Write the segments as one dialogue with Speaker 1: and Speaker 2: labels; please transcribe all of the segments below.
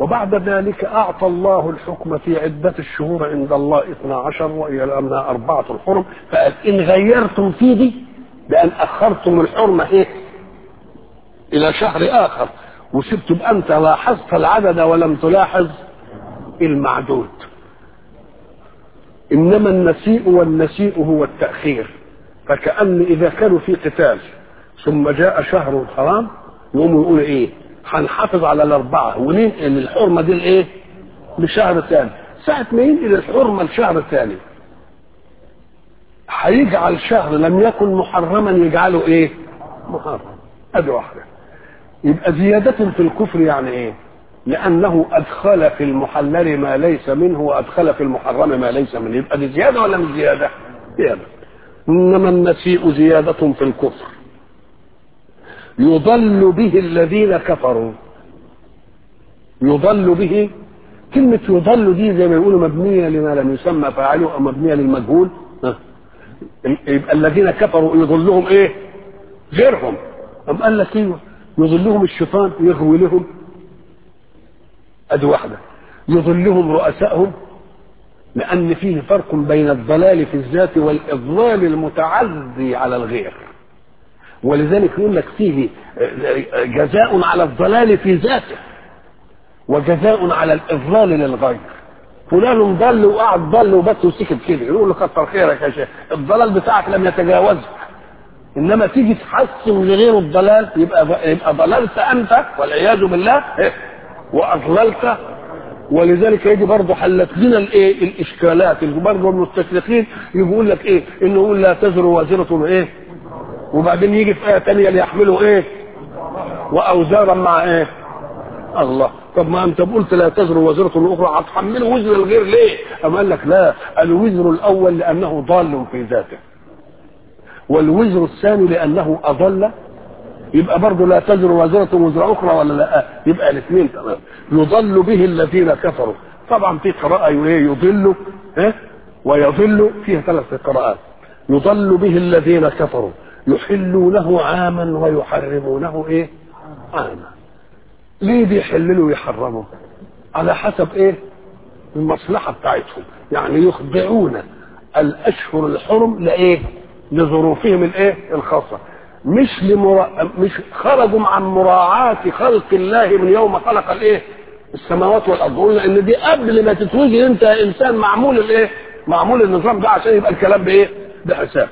Speaker 1: وبعد ذلك أعطى الله الحكم في عدة الشهور عند الله اثنا عشر وإلى أنها أربعة الحرم فقال إن غيرتم في دي بأن أخرتم الحرمة إيه إلى شهر آخر وسبتم أنت لاحظت العدد ولم تلاحظ المعدود إنما النسيء والنسيء هو التأخير فكأن إذا كانوا في قتال ثم جاء شهر حرام يقوموا يقولوا إيه هنحافظ على الأربعة وننقل الحرمة دي لإيه؟ لشهر ثاني ساعة ما ينقل الحرمة لشهر ثاني هيجعل شهر لم يكن محرما يجعله إيه؟ محرم أدي واحدة يبقى زيادة في الكفر يعني إيه؟ لأنه أدخل في المحلل ما ليس منه وأدخل في المحرم ما ليس منه يبقى دي زيادة ولا مش زيادة؟ زيادة إنما النسيء زيادة في الكفر يضل به الذين كفروا يضل به كلمة يضل دي زي ما يقولوا مبنية لما لم يسمى فاعله أو مبنية للمجهول ها. يبقى الذين كفروا يضلهم ايه؟ غيرهم أم قال لك ايوه يضلهم الشيطان يغوي لهم ادي واحدة يضلهم رؤسائهم لأن فيه فرق بين الضلال في الذات والإضلال المتعدي على الغير ولذلك يقول لك فيه جزاء على الضلال في ذاته وجزاء على الإضلال للغير فلان ضل وقعد ضل وبس وسكت كده يقول له كتر خيرك يا شيخ الضلال بتاعك لم يتجاوزه انما تيجي تحسن لغيره الضلال يبقى يبقى ضللت انت والعياذ بالله واضللت ولذلك يجي برضه حلت لنا الايه الاشكالات اللي برضه المستشرقين يقول لك ايه انه يقول لا تزر وازره ايه وبعدين يجي في ايه ثانيه ليحملوا ايه واوزارا مع ايه الله طب ما انت قلت لا تزر وزرة اخرى هتحمله وزر الغير ليه؟ أم قال لك لا الوزر الاول لانه ضال في ذاته والوزر الثاني لانه اضل يبقى برضه لا تزر وزرة وزر اخرى ولا لا؟ يبقى الاثنين تمام يضل به الذين كفروا طبعا في قراءة يضل ها ويضل فيها ثلاث قراءات يضل به الذين كفروا يحلونه عاما ويحرمونه ايه؟ عاما ليه بيحللوا ويحرموا على حسب ايه المصلحة بتاعتهم يعني يخضعون الاشهر الحرم لايه لظروفهم الايه الخاصة مش لمرا... مش خرجوا عن مراعاة خلق الله من يوم خلق الايه السماوات والارض قلنا ان دي قبل ما تتوجد انت انسان معمول الايه معمول النظام ده عشان يبقى الكلام بايه بحساب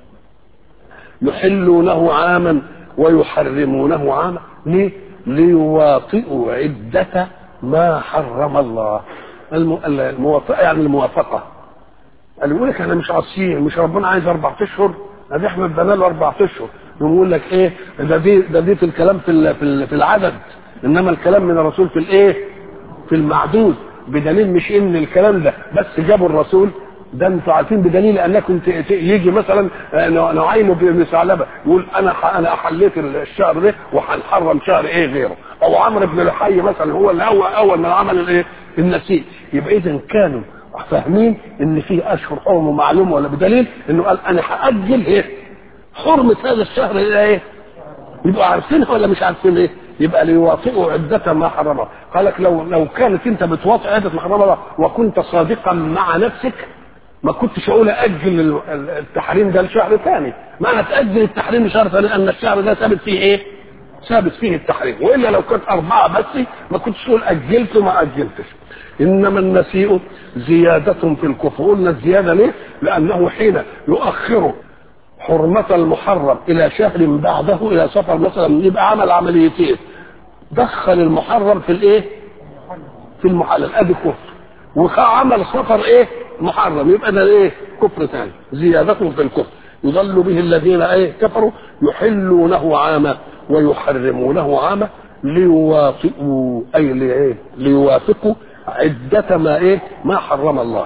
Speaker 1: يحلونه عاما ويحرمونه عاما ليه ليواطئوا عدة ما حرم الله الموافقة يعني الموافقة قال يقول لك احنا مش عاصيين مش ربنا عايز اربع اشهر ادي احنا ادانا له اربع اشهر يقول لك ايه ده دي ده دي في الكلام في في, في العدد انما الكلام من الرسول في الايه في المعدود بدليل مش ان الكلام ده بس جابوا الرسول ده انتوا عارفين بدليل انكم يجي مثلا نعيم بن ثعلبه يقول انا انا احليت الشهر ده وهنحرم شهر ايه غيره او عمرو بن لحي مثلا هو اللي اول اول من عمل الايه النسيء يبقى اذا كانوا فاهمين ان في اشهر حرم معلومه ولا بدليل انه قال انا هاجل ايه حرمه هذا الشهر الى ايه يبقوا عارفينها ولا مش عارفين ايه يبقى ليوافقوا عدة ما حرمه قال لك لو لو كانت انت بتوافق عدة ما حرمه وكنت صادقا مع نفسك ما كنتش اقول اجل التحريم ده لشهر ثاني معنى تاجل التحريم لشهر ثاني ان الشهر ده ثابت فيه ايه ثابت فيه التحريم والا لو كنت اربعه بس ما كنتش تقول اجلت ما اجلتش انما النسيء زياده في الكفر قلنا الزياده ليه لانه حين يؤخر حرمة المحرم إلى شهر بعده إلى سفر مثلا يبقى عمل عمليتين دخل المحرم في الإيه؟ في المحلل أدي كفر وعمل سفر إيه؟ محرم يبقى ده ايه كفر ثاني زيادة في الكفر يضل به الذين ايه كفروا يحلونه عاما ويحرمونه عاما ليوافقوا اي لايه ليوافقوا عدة ما ايه ما حرم الله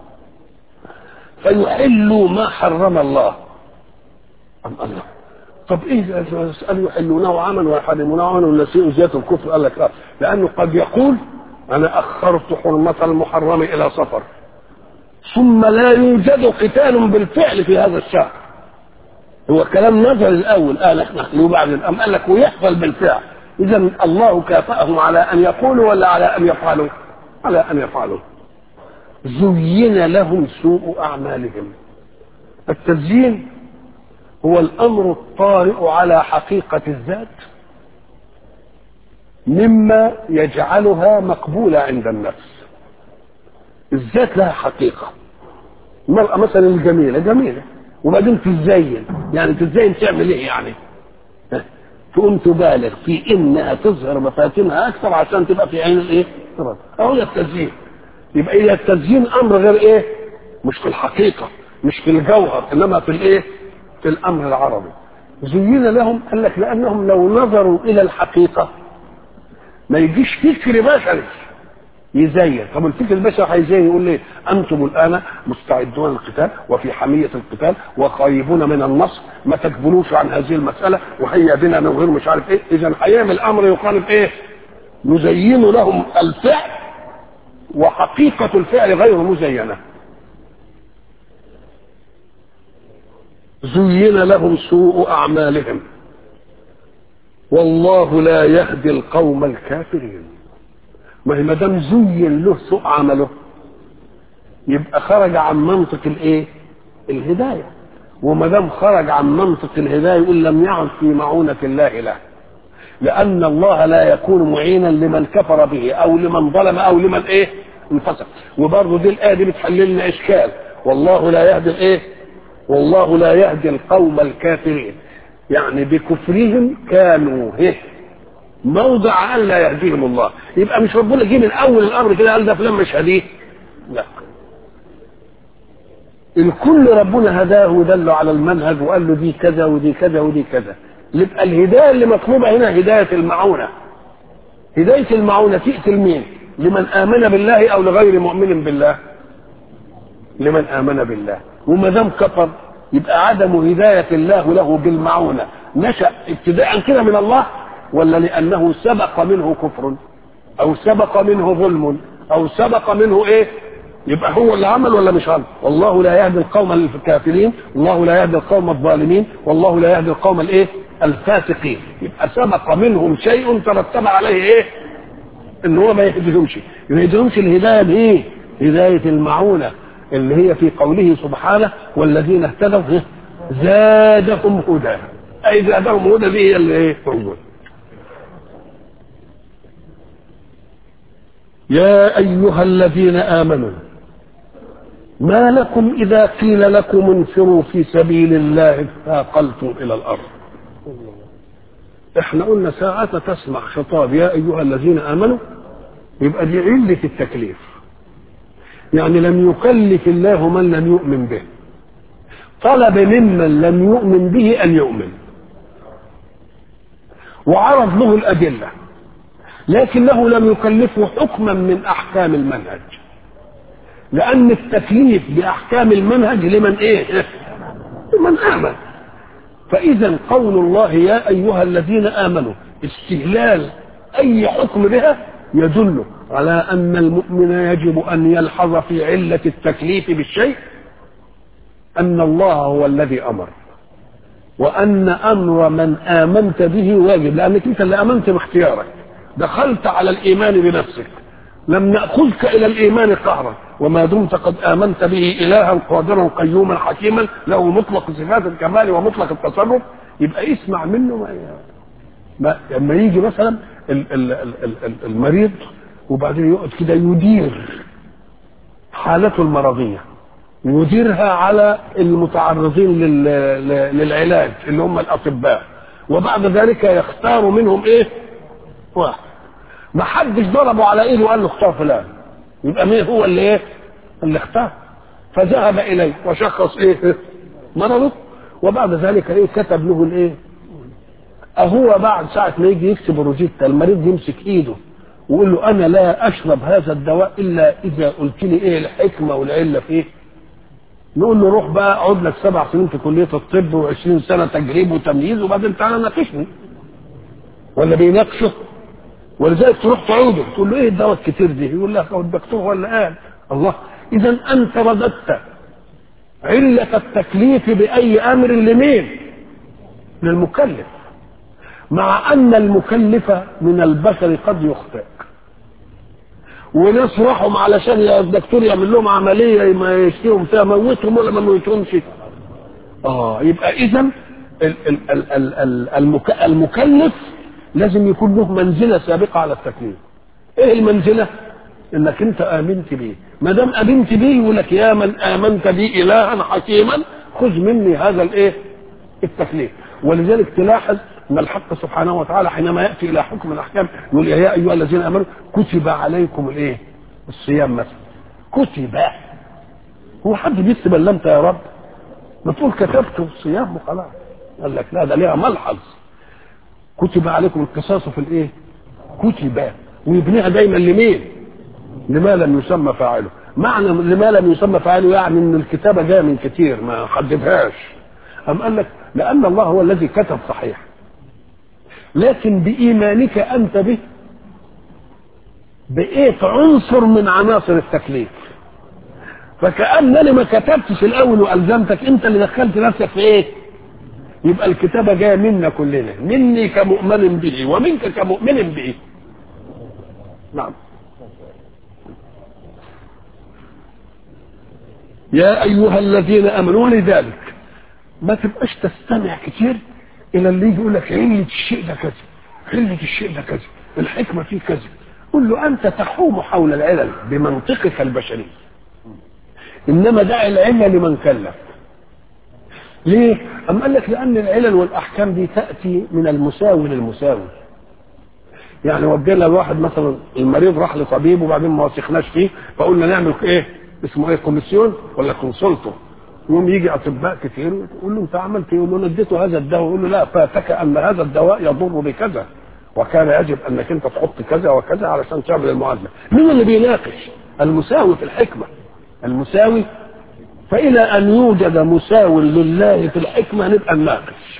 Speaker 1: فيحلوا ما حرم الله أم الله طب ايه اسالوا يحلونه عاما ويحرمونه عاما والنسيء زيادة الكفر قال لك اه لانه قد يقول انا اخرت حرمة المحرم الى سفر ثم لا يوجد قتال بالفعل في هذا الشهر هو كلام نظري الاول قال احنا وبعدين قام قال لك ويحصل بالفعل اذا الله كافأهم على ان يقولوا ولا على ان يفعلوا على ان يفعلوا زين لهم سوء اعمالهم التزيين هو الامر الطارئ على حقيقه الذات مما يجعلها مقبوله عند النفس الذات لها حقيقه المرأة مثلا الجميلة جميلة وبعدين تتزين يعني تتزين تعمل ايه يعني تقوم تبالغ في انها تظهر مفاتنها اكثر عشان تبقى في عين الايه اهو التزيين يبقى ايه التزيين امر غير ايه مش في الحقيقة مش في الجوهر انما في الايه في الامر العربي زين لهم قال لك لانهم لو نظروا الى الحقيقة ما يجيش فكر بشري يزين طب الفكر البشري هيزين يقول ليه انتم الان مستعدون للقتال وفي حميه القتال وخايبون من النصر ما تقبلوش عن هذه المساله وهي بنا من غير مش عارف ايه اذا هيعمل امر يخالف ايه نزين لهم الفعل وحقيقه الفعل غير مزينه زين لهم سوء اعمالهم والله لا يهدي القوم الكافرين ما هي ما دام زين له سوء عمله يبقى خرج عن منطق الايه؟ الهدايه وما دام خرج عن منطق الهدايه يقول لم يعد في معونه الله له لان الله لا يكون معينا لمن كفر به او لمن ظلم او لمن ايه؟ انفسق وبرضه دي الايه دي بتحل لنا اشكال والله لا يهدي الايه؟ والله لا يهدي القوم الكافرين يعني بكفرهم كانوا هيه موضع ان لا يهديهم الله يبقى مش ربنا جه من اول الامر كده قال ده فلان مش هديه لا الكل ربنا هداه ودله على المنهج وقال له دي كذا ودي كذا ودي كذا يبقى الهدايه اللي مطلوبه هنا هدايه المعونه هدايه المعونه تاتي لمين؟ لمن امن بالله او لغير مؤمن بالله لمن امن بالله وما دام كفر يبقى عدم هدايه الله له بالمعونه نشا ابتداء كده من الله ولا لانه سبق منه كفر او سبق منه ظلم او سبق منه ايه يبقى هو اللي عمل ولا مش عمل والله لا يهدي القوم الكافرين والله لا يهدي القوم الظالمين والله لا يهدي القوم الايه الفاسقين يبقى سبق منهم شيء ترتب عليه ايه ان هو ما يهديهمش ما يهديهمش الهدايه بايه هدايه المعونه اللي هي في قوله سبحانه والذين اهتدوا زادهم هدى اي زادهم هدى دي هي اللي ايه موجوده يا أيها الذين آمنوا ما لكم إذا قيل لكم انفروا في سبيل الله ثاقلتم إلى الأرض احنا قلنا ساعة تسمع خطاب يا أيها الذين آمنوا يبقى دي علة التكليف يعني لم يكلف الله من لم يؤمن به طلب ممن لم يؤمن به أن يؤمن وعرض له الأدلة لكنه لم يكلفه حكما من احكام المنهج لان التكليف باحكام المنهج لمن ايه لمن امن فاذا قول الله يا ايها الذين امنوا استهلال اي حكم بها يدل على ان المؤمن يجب ان يلحظ في عله التكليف بالشيء ان الله هو الذي امر وان امر من امنت به واجب لانك انت اللي امنت باختيارك دخلت على الايمان بنفسك لم ناخذك الى الايمان قهرا وما دمت قد امنت به الها قادرا قيوما حكيما له مطلق صفات الكمال ومطلق التصرف يبقى اسمع منه ما ما لما يجي مثلا ال- ال- ال- ال- المريض وبعدين يقعد كده يدير حالته المرضيه يديرها على المتعرضين لل- للعلاج اللي هم الاطباء وبعد ذلك يختار منهم ايه واحد ما حدش ضربه على ايده وقال له اختار فلان يبقى مين هو اللي ايه اللي اختار فذهب اليه وشخص ايه مرضه وبعد ذلك ايه كتب له الايه اهو بعد ساعة ما يجي يكتب الروجيتا المريض يمسك ايده ويقول له انا لا اشرب هذا الدواء الا اذا قلت لي ايه الحكمه والعله في ايه نقول له روح بقى اقعد لك سبع سنين في كليه الطب و20 سنه تجريب وتمييز وبعدين تعالى ناقشني ولا بيناقشه ولذلك تروح تعوده تقول له ايه الدواء الكتير دي يقول لك هو الدكتور هو اللي قال الله اذا انت رددت علة التكليف بأي أمر لمين؟ للمكلف مع ان المكلف من البشر قد يخطئ وناس راحوا علشان الدكتور يعمل لهم عمليه ما يشتيهم فيها موتهم ولا ما موتهمش اه يبقى اذا المكلف لازم يكون له منزله سابقه على التكليف ايه المنزله انك انت امنت بيه ما دام امنت بيه يقول لك يا من امنت بي الها حكيما خذ مني هذا الايه التكليف ولذلك تلاحظ ان الحق سبحانه وتعالى حينما ياتي الى حكم الاحكام يقول يا ايها الذين امنوا كتب عليكم الايه الصيام مثلا كتب هو حد بيكتب الا انت يا رب ما تقول كتبت الصيام وخلاص قال لك لا ده ليها ملحظ كتب عليكم القصاص في الايه كتب ويبنيها دايما لمين لما لم يسمى فاعله معنى لما لم يسمى فاعله يعني ان الكتابه جايه من كتير ما حددهاش أم قال لك لأن الله هو الذي كتب صحيح لكن بإيمانك أنت به بقيت عنصر من عناصر التكليف فكأنني ما كتبتش الأول وألزمتك أنت اللي دخلت نفسك في إيه؟ يبقى الكتابة جاية منا كلنا مني كمؤمن به ومنك كمؤمن به نعم يا أيها الذين آمنوا ولذلك ما تبقاش تستمع كتير الى اللي يجي يقول لك علة الشيء ده كذا علة الشيء ده كذا الحكمة فيه كذا قل له انت تحوم حول العلل بمنطقك البشري انما دع العلة لمن كلف ليه؟ أم قال لك لأن العلل والأحكام دي تأتي من المساوي للمساوي يعني وجينا الواحد مثلا المريض راح لطبيب وبعدين ما وثقناش فيه فقلنا نعمل ايه؟ اسمه ايه كوميسيون ولا كونسلتو يوم يجي اطباء كتير يقول له انت عملت ايه؟ يقول له انا اديته هذا الدواء يقول له لا فاتك ان هذا الدواء يضر بكذا وكان يجب انك انت تحط كذا وكذا علشان تعمل المعادله. مين اللي بيناقش؟ المساوي في الحكمه. المساوي فالى ان يوجد مساو لله في الحكمه نبقى نناقش.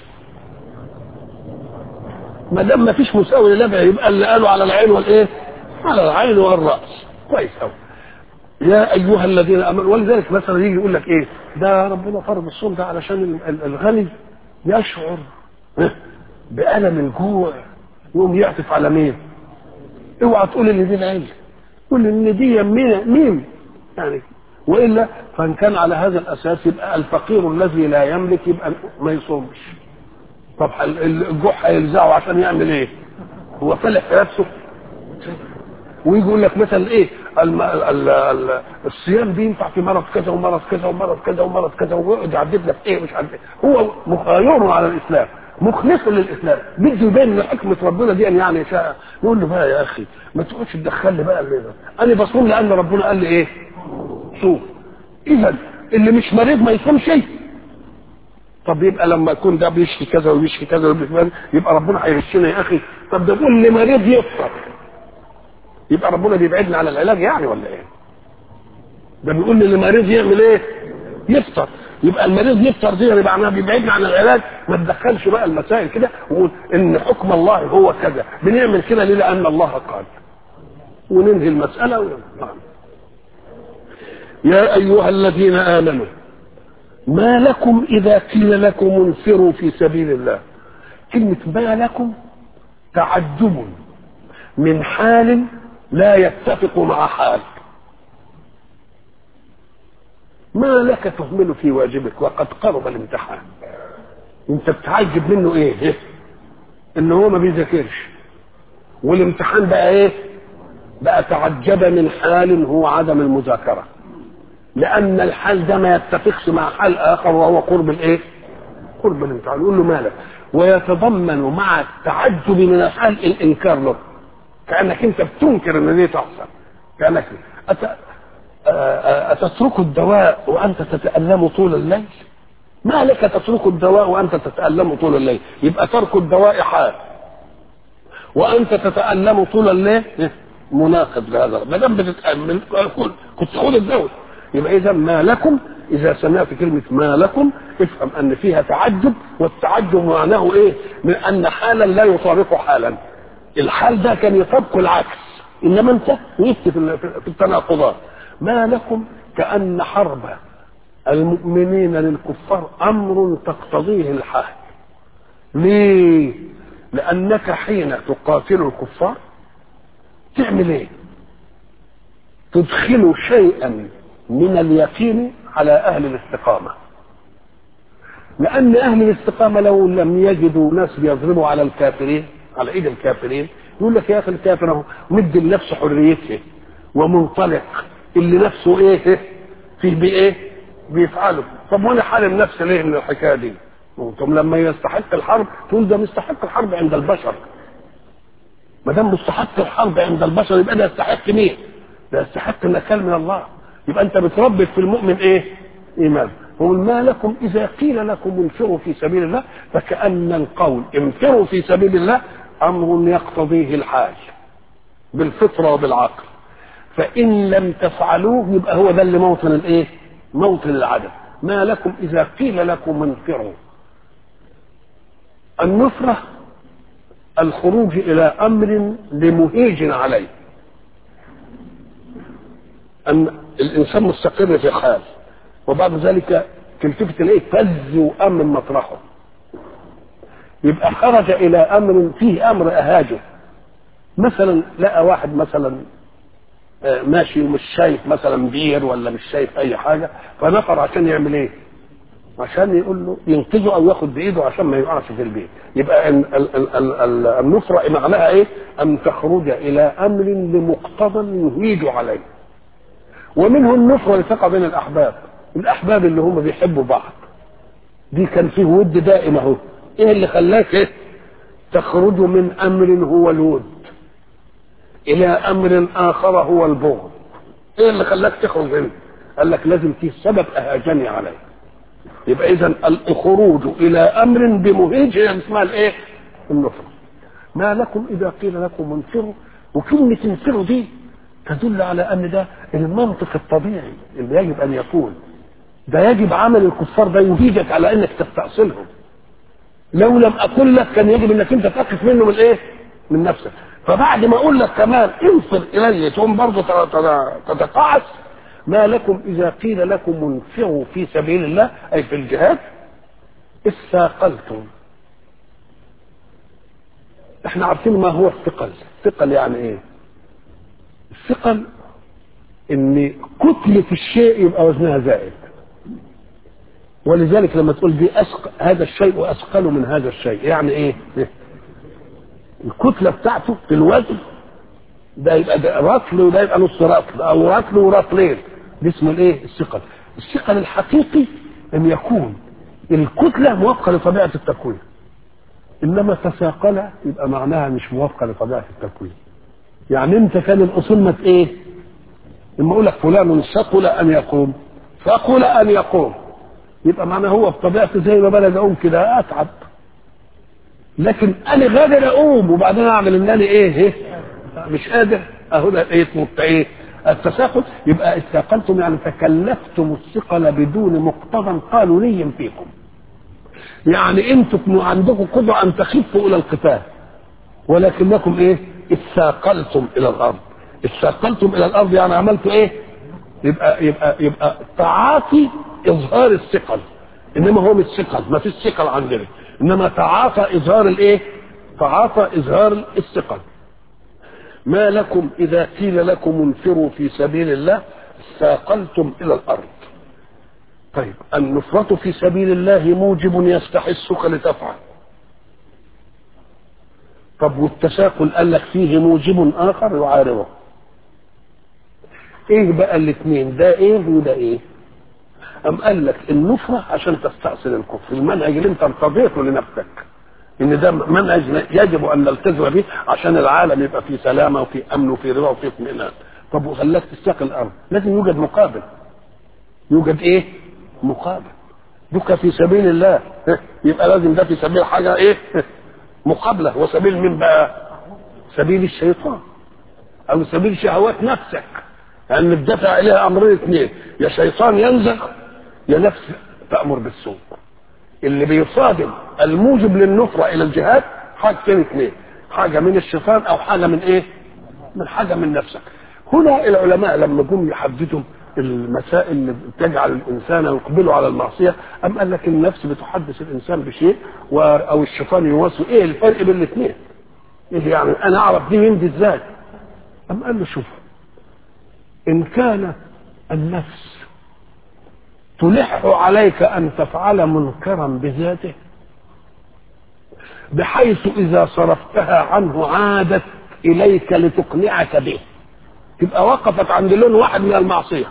Speaker 1: ما دام ما فيش مساوي لله يبقى اللي قالوا على العين والايه؟ على العين والراس. كويس قوي. يا ايها الذين امنوا ولذلك مثلا يجي يقول لك ايه ده ربنا فرض الصوم ده علشان الغني يشعر بألم الجوع يقوم يعطف على مين اوعى تقول ان دي العلة قول ان دي مين مين يعني والا فان كان على هذا الاساس يبقى الفقير الذي لا يملك يبقى ما يصومش طب الجوع هيلزعه عشان يعمل ايه هو فلح في نفسه ويجي يقول لك مثلا ايه الم... ال... ال... الصيام دي ينفع في مرض كذا ومرض كذا ومرض كذا ومرض كذا ويقعد يعدد لك ايه مش عارف ايه هو مخير على الاسلام مخلص للاسلام بده يبين ان حكمه ربنا دي ان يعني شاء نقول له بقى يا اخي ما تقعدش تدخل لي بقى اللي ده انا بصوم لان ربنا قال لي ايه صوم اذا اللي مش مريض ما يصومش طب يبقى لما يكون ده بيشكي كذا وبيشكي كذا وبيشكي كذا يبقى ربنا هيغشنا يا اخي طب ده بيقول اللي مريض يفطر يبقى ربنا بيبعدنا عن العلاج يعني ولا ايه؟ ده بيقول اللي مريض يعمل ايه؟ يفطر يبقى المريض يفطر دي يبقى معناها بيبعدنا عن العلاج ما تدخلش بقى المسائل كده وقول ان حكم الله هو كذا بنعمل كده ليه؟ لان الله قال وننهي المساله ونعم. يا ايها الذين امنوا ما لكم اذا قيل لكم انفروا في سبيل الله كلمه ما لكم تعجب من حال لا يتفق مع حال ما لك تهمل في واجبك وقد قرب الامتحان انت بتعجب منه ايه ان هو ما بيذاكرش والامتحان بقى ايه بقى تعجب من حال هو عدم المذاكره لان الحال ده ما يتفقش مع حال اخر وهو قرب الايه قرب الامتحان يقول له مالك ويتضمن مع التعجب من الحال الانكار له كانك انت بتنكر ان دي تحصل كانك أت... أتترك الدواء وأنت تتألم طول الليل ما لك تترك الدواء وأنت تتألم طول الليل يبقى ترك الدواء حال وأنت تتألم طول الليل مناقض لهذا ما دام بتتألم كنت خد الدواء يبقى إذا ما لكم إذا سمعت كلمة ما لكم افهم أن فيها تعجب والتعجب معناه إيه؟ من أن حالا لا يطابق حالا الحال ده كان يطابق العكس إنما أنت وقفت في التناقضات ما لكم كأن حرب المؤمنين للكفار أمر تقتضيه الحال ليه؟ لانك حين تقاتل الكفار تعمل ايه تدخل شيئا من اليقين على اهل الاستقامه لان اهل الاستقامه لو لم يجدوا ناس بيضربوا على الكافرين على ايد الكافرين يقول لك يا اخي الكافر اهو مدي لنفسه حريته ومنطلق اللي نفسه ايه فيه بايه بيفعله طب وانا حارم نفسي ليه من الحكايه دي طب لما يستحق الحرب تقول ده مستحق الحرب عند البشر ما دام مستحق الحرب عند البشر يبقى ده يستحق مين؟ ده يستحق النكال من الله يبقى انت بتربط في المؤمن ايه؟ ايمان قل ما لكم اذا قيل لكم انفروا في سبيل الله فكأن القول انفروا في سبيل الله امر يقتضيه الحال بالفطره وبالعقل فان لم تفعلوه يبقى هو ده اللي موطن الايه؟ موطن العدم ما لكم اذا قيل لكم انفروا النفره الخروج الى امر لمهيج عليه ان الانسان مستقر في حال وبعد ذلك تلتفت اليه فز وامن مطرحه يبقى خرج الى امر فيه امر اهاجه مثلا لقى واحد مثلا ماشي ومش شايف مثلا بير ولا مش شايف اي حاجه فنفر عشان يعمل ايه؟ عشان يقول له ينقذه او ياخد بايده عشان ما يقعش في البيت يبقى ال ال ال ال النصره معناها ايه؟ ان تخرج الى امر لمقتضى يهيج عليه ومنه النصره اللي تقع بين الاحباب الاحباب اللي هم بيحبوا بعض دي كان فيه ود دائم اهو ايه اللي خلاك ايه؟ تخرج من امر هو الود الى امر اخر هو البغض ايه اللي خلاك تخرج منه؟ قال لك لازم فيه سبب اهاجني عليه يبقى اذا الخروج الى امر بمهيج هي اسمها الايه؟ النفر. ما لكم اذا قيل لكم انفروا وكلمه انفروا دي تدل على ان ده المنطق الطبيعي اللي يجب ان يكون. ده يجب عمل الكفار ده يهيجك على انك تستأصلهم. لو لم اقل لك كان يجب انك انت تقف منه من ايه؟ من نفسك. فبعد ما اقول لك كمان انفر الي تقوم برضه تتقاعس ما لكم إذا قيل لكم انفروا في سبيل الله أي في الجهاد اثاقلتم احنا عارفين ما هو الثقل الثقل يعني ايه الثقل ان كتلة الشيء يبقى وزنها زائد ولذلك لما تقول دي أسق... هذا الشيء أثقل من هذا الشيء يعني ايه الكتلة بتاعته في الوزن ده يبقى ده رطل وده يبقى نص رطل او رطل ورطلين دي اسمه الايه الثقل الثقل الحقيقي ان يكون الكتله موافقه لطبيعه التكوين انما تثاقل يبقى معناها مش موافقه لطبيعه التكوين يعني انت كان الاصول ما ايه لما اقول لك فلان ثقل ان يقوم ثقل ان يقوم يبقى معناه هو بطبيعته زي ما بلد اقوم كده اتعب لكن انا قادر اقوم وبعدين اعمل ان انا ايه, إيه؟ مش قادر اهو ده ايه ايه التساقط يبقى استقلتم يعني تكلفتم الثقل بدون مقتضى قانوني فيكم يعني انتم عندكم قدرة ان تخفوا الى القتال ولكنكم ايه اثاقلتم الى الارض اثاقلتم الى الارض يعني عملتوا ايه يبقى يبقى يبقى تعاطي اظهار الثقل انما هو مش ثقل ما فيش ثقل عندنا انما تعاطى اظهار الايه تعاطى اظهار الثقل ما لكم إذا قيل لكم انفروا في سبيل الله ثاقلتم إلى الأرض طيب النفرة في سبيل الله موجب يستحسك لتفعل طب والتساقل قال لك فيه موجب آخر يعارضه ايه بقى الاثنين ده ايه وده ايه أم قال لك النفرة عشان تستأصل الكفر المنهج اللي انت ارتضيته لنفسك ان ده منهج يجب ان نلتزم به عشان العالم يبقى فيه سلامه وفي امن وفي رضا وفي اطمئنان طب وخلاك تستقل الارض لازم يوجد مقابل يوجد ايه مقابل دك في سبيل الله يبقى لازم ده في سبيل حاجه ايه مقابله وسبيل من بقى سبيل الشيطان او سبيل شهوات نفسك لان يعني الدفع اليها امرين اثنين يا شيطان ينزغ يا نفس تامر بالسوء اللي بيصادم الموجب للنفرة إلى الجهاد حاجتين اثنين حاجة من الشيطان أو حاجة من إيه؟ من حاجة من نفسك هنا العلماء لما جم يحددوا المسائل اللي بتجعل الانسان يقبله على المعصيه ام قال لك النفس بتحدث الانسان بشيء و... او الشيطان يوسوس ايه الفرق بين الاثنين؟ ايه يعني انا اعرف دي من دي ازاي؟ ام قال له شوف ان كان النفس تلح عليك ان تفعل منكرا بذاته بحيث اذا صرفتها عنه عادت اليك لتقنعك به تبقى وقفت عند لون واحد من المعصيه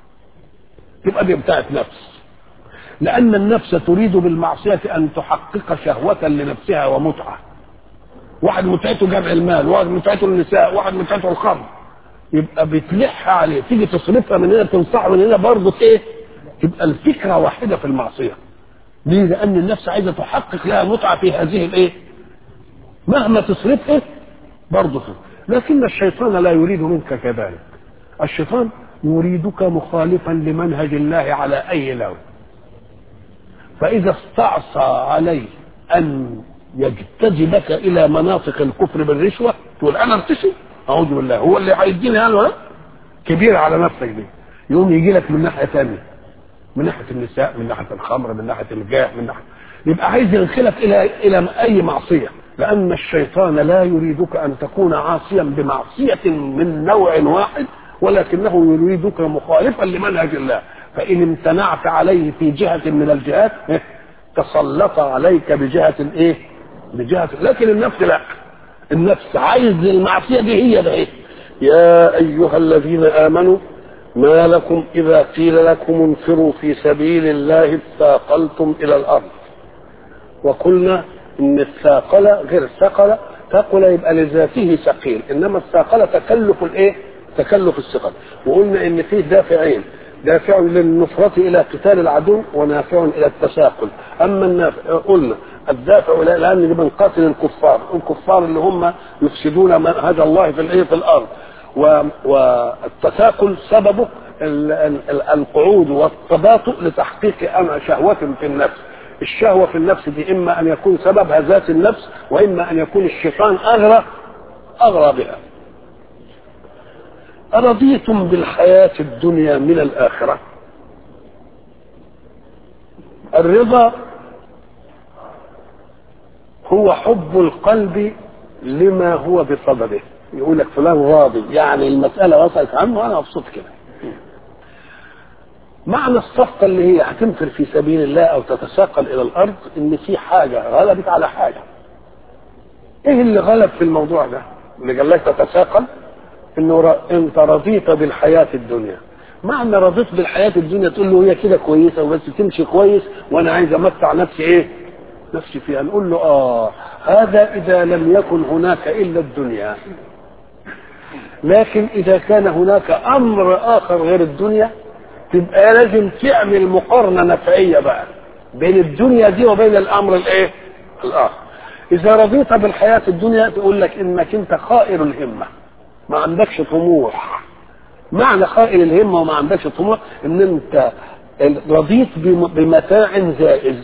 Speaker 1: تبقى دي بتاعت نفس لان النفس تريد بالمعصيه ان تحقق شهوه لنفسها ومتعه واحد متعته جمع المال واحد متعته النساء واحد متعته الخمر يبقى بتلح عليه تيجي تصرفها من هنا تنصح من هنا برضه ايه تبقى الفكره واحده في المعصيه ليه لان النفس عايزه تحقق لها متعه في هذه الايه مهما تصرفه برضه لكن الشيطان لا يريد منك كذلك الشيطان يريدك مخالفا لمنهج الله على اي لون فاذا استعصى عليه ان يجتذبك الى مناطق الكفر بالرشوه تقول انا ارتشي اعوذ بالله هو اللي هيديني انا ولا كبير على نفسك دي يقوم يجي لك من ناحيه ثانيه من ناحيه النساء من ناحيه الخمر من ناحيه الجاه من ناحيه يبقى عايز يدخلك الى الى اي معصيه لان الشيطان لا يريدك ان تكون عاصيا بمعصيه من نوع واحد ولكنه يريدك مخالفا لمنهج الله فان امتنعت عليه في جهه من الجهات تسلط عليك بجهه ايه بجهه لكن النفس لا النفس عايز المعصيه دي هي ده ايه يا ايها الذين امنوا ما لكم اذا قيل لكم انفروا في سبيل الله اثاقلتم الى الارض وقلنا ان الثاقل غير ثقل ثقل يبقى لذاته ثقيل انما الثاقل تكلف الايه تكلف الثقل وقلنا ان فيه دافعين دافع للنصرة إلى قتال العدو ونافع إلى التساقل أما النافع قلنا الدافع لأن دي بنقاتل الكفار الكفار اللي هم يفسدون منهج الله في الإيه في الأرض والتساقل سببه القعود والتباطؤ لتحقيق شهوة في النفس الشهوة في النفس دي إما أن يكون سببها ذات النفس وإما أن يكون الشيطان أغرى أغرى بها أرضيتم بالحياة الدنيا من الآخرة الرضا هو حب القلب لما هو بصدده يقول لك فلان راضي يعني المسألة وصلت عنه وأنا مبسوط كده معنى الصفقة اللي هي هتنفر في سبيل الله أو تتساقل إلى الأرض إن في حاجة غلبت على حاجة إيه اللي غلب في الموضوع ده؟ اللي قال لك تتساقل انه ر... انت رضيت بالحياه الدنيا معنى رضيت بالحياه الدنيا تقول له هي كده كويسه وبس تمشي كويس وانا عايز امتع نفسي ايه نفسي فيها نقول له اه هذا اذا لم يكن هناك الا الدنيا لكن اذا كان هناك امر اخر غير الدنيا تبقى لازم تعمل مقارنه نفعيه بقى بين الدنيا دي وبين الامر الايه الاخر اذا رضيت بالحياه الدنيا تقول لك انك انت خائر الهمه ما عندكش طموح معنى خائل الهمه وما عندكش طموح ان انت رضيت بمتاع زائز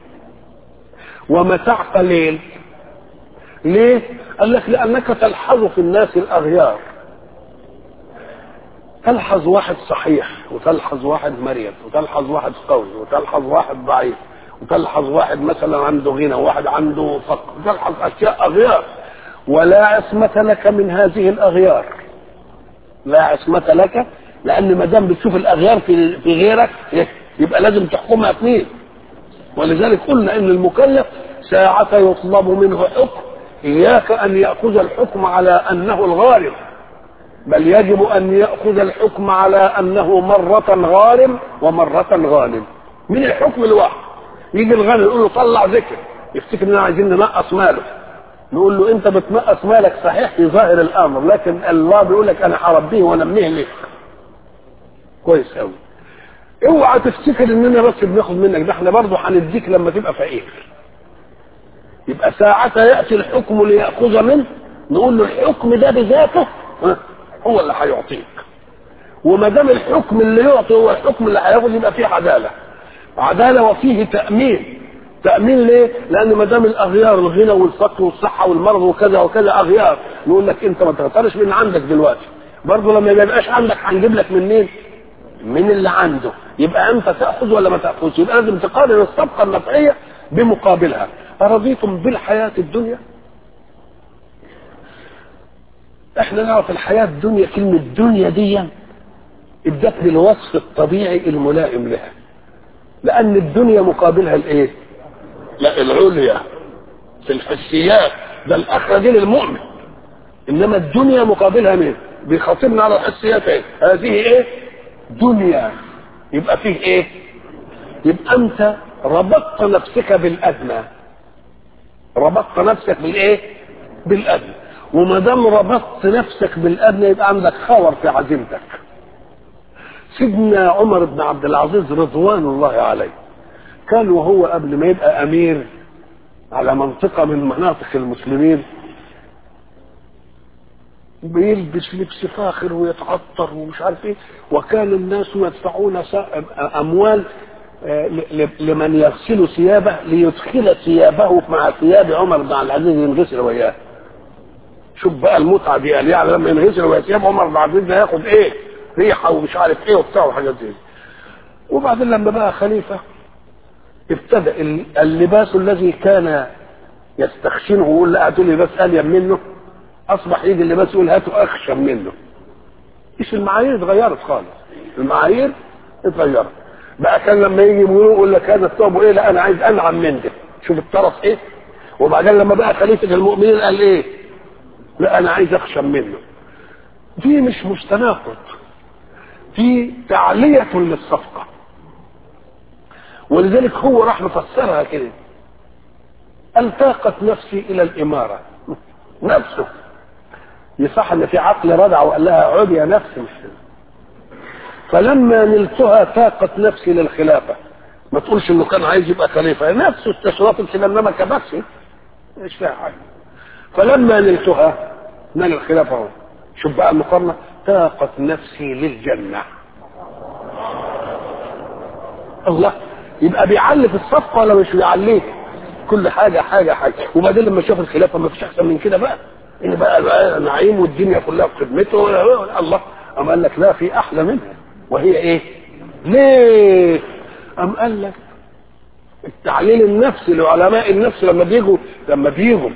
Speaker 1: ومتاع قليل ليه؟ قال لك لانك تلحظ في الناس الاغيار تلحظ واحد صحيح وتلحظ واحد مريض وتلحظ واحد قوي وتلحظ واحد ضعيف وتلحظ واحد مثلا عنده غنى وواحد عنده فقر وتلحظ اشياء اغيار ولا عصمة لك من هذه الأغيار لا عصمة لك لأن ما دام بتشوف الأغيار في في غيرك يبقى لازم تحكمها اثنين ولذلك قلنا إن المكلف ساعة يطلب منه حكم إياك أن يأخذ الحكم على أنه الغالب بل يجب أن يأخذ الحكم على أنه مرة غارم ومرة غانم من الحكم الواحد يجي الغني يقول له طلع ذكر يفتكر اننا عايزين ننقص ماله نقول له انت بتنقص مالك صحيح في ظاهر الامر لكن الله بيقول لك انا هربيه وانميه لك كويس قوي اوعى تفتكر اننا بس بناخد منك ده احنا برضه هنديك لما تبقى فقير يبقى ساعتها ياتي الحكم لياخذ منه نقول له الحكم ده بذاته هو اللي هيعطيك وما دام الحكم اللي يعطي هو الحكم اللي هياخذ يبقى فيه عداله عداله وفيه تامين تأمين ليه؟ لأن ما دام الأغيار الغنى والفقر والصحة والمرض وكذا وكذا أغيار يقول لك أنت ما تغترش من عندك دلوقتي برضه لما ما يبقاش عندك هنجيب لك منين؟ من اللي عنده يبقى انت تاخذ ولا ما تاخذش يبقى لازم تقارن الصفقه النفعيه بمقابلها ارضيتم بالحياه الدنيا احنا نعرف الحياه الدنيا كلمه دنيا دي ادت الوصف الطبيعي الملائم لها لان الدنيا مقابلها الايه لا العليا في الحسيات ده الاخره دي للمؤمن انما الدنيا مقابلها مين بيخاطبنا على الحسيات ايه هذه ايه دنيا يبقى فيه ايه يبقى انت ربطت نفسك بالادنى ربطت نفسك بالايه بالادنى وما دام ربطت نفسك بالادنى يبقى عندك خور في عزيمتك سيدنا عمر بن عبد العزيز رضوان الله عليه كان وهو قبل ما يبقى امير على منطقه من مناطق المسلمين بيلبس لبس فاخر ويتعطر ومش عارف ايه وكان الناس يدفعون اموال لمن يغسل ثيابه ليدخل ثيابه مع ثياب عمر بن عبد العزيز ينغسل وياه شوف بقى المتعه دي قال يعني لما ينغسل وياه ثياب عمر بن عبد العزيز هياخد ايه ريحه ومش عارف ايه وبتاع وحاجات دي وبعدين لما بقى خليفه ابتدى اللباس الذي كان يستخشنه ويقول لا هاتوا لي بس اليم منه اصبح يجي اللباس يقول هاتوا اخشن منه ايش المعايير اتغيرت خالص المعايير اتغيرت بقى كان لما يجي يقول لك هذا الثوب ايه لا انا عايز انعم من ده شوف الطرف ايه وبعدين لما بقى خليفه المؤمنين قال ايه لا انا عايز اخشن منه دي مش مش تناقض دي تعليه للصفقه ولذلك هو راح مفسرها كده التاقت نفسي الى الاماره نفسه يصح ان في عقل ردع وقال لها عودي يا نفسي مش فلما نلتها تاقت نفسي للخلافه ما تقولش انه كان عايز يبقى خليفه نفسه استشرفت كده انما كبسي مش فيها حاجه فلما نلتها نال الخلافه هو شوف بقى المقارنه تاقت نفسي للجنه الله يبقى بيعلي في الصفقه ولا مش بيعليه كل حاجه حاجه حاجه وبعدين لما شاف الخلافه ما فيش احسن من كده بقى ان بقى, بقى نعيم والدنيا كلها في خدمته الله أم قال لك لا في احلى منها وهي ايه ليه أم قال لك التعليل النفسي لعلماء النفس لما بيجوا لما بيجوا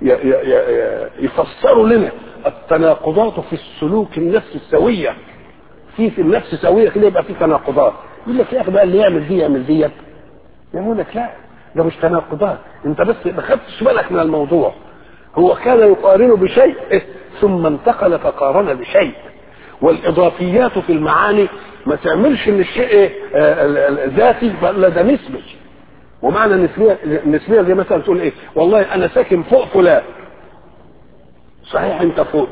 Speaker 1: يفسروا لنا التناقضات في السلوك النفسي السويه في في النفس سويه كده يبقى في تناقضات يقول لك يا اخي بقى اللي يعمل دي يعمل دي يقول لك لا ده مش تناقضات انت بس ما خدتش بالك من الموضوع هو كان يقارن بشيء ثم انتقل فقارن بشيء والاضافيات في المعاني ما تعملش ان الشيء ذاتي لا ده نسبي ومعنى النسبيه النسبيه زي مثلا تقول ايه والله انا ساكن فوق فلان صحيح انت فوق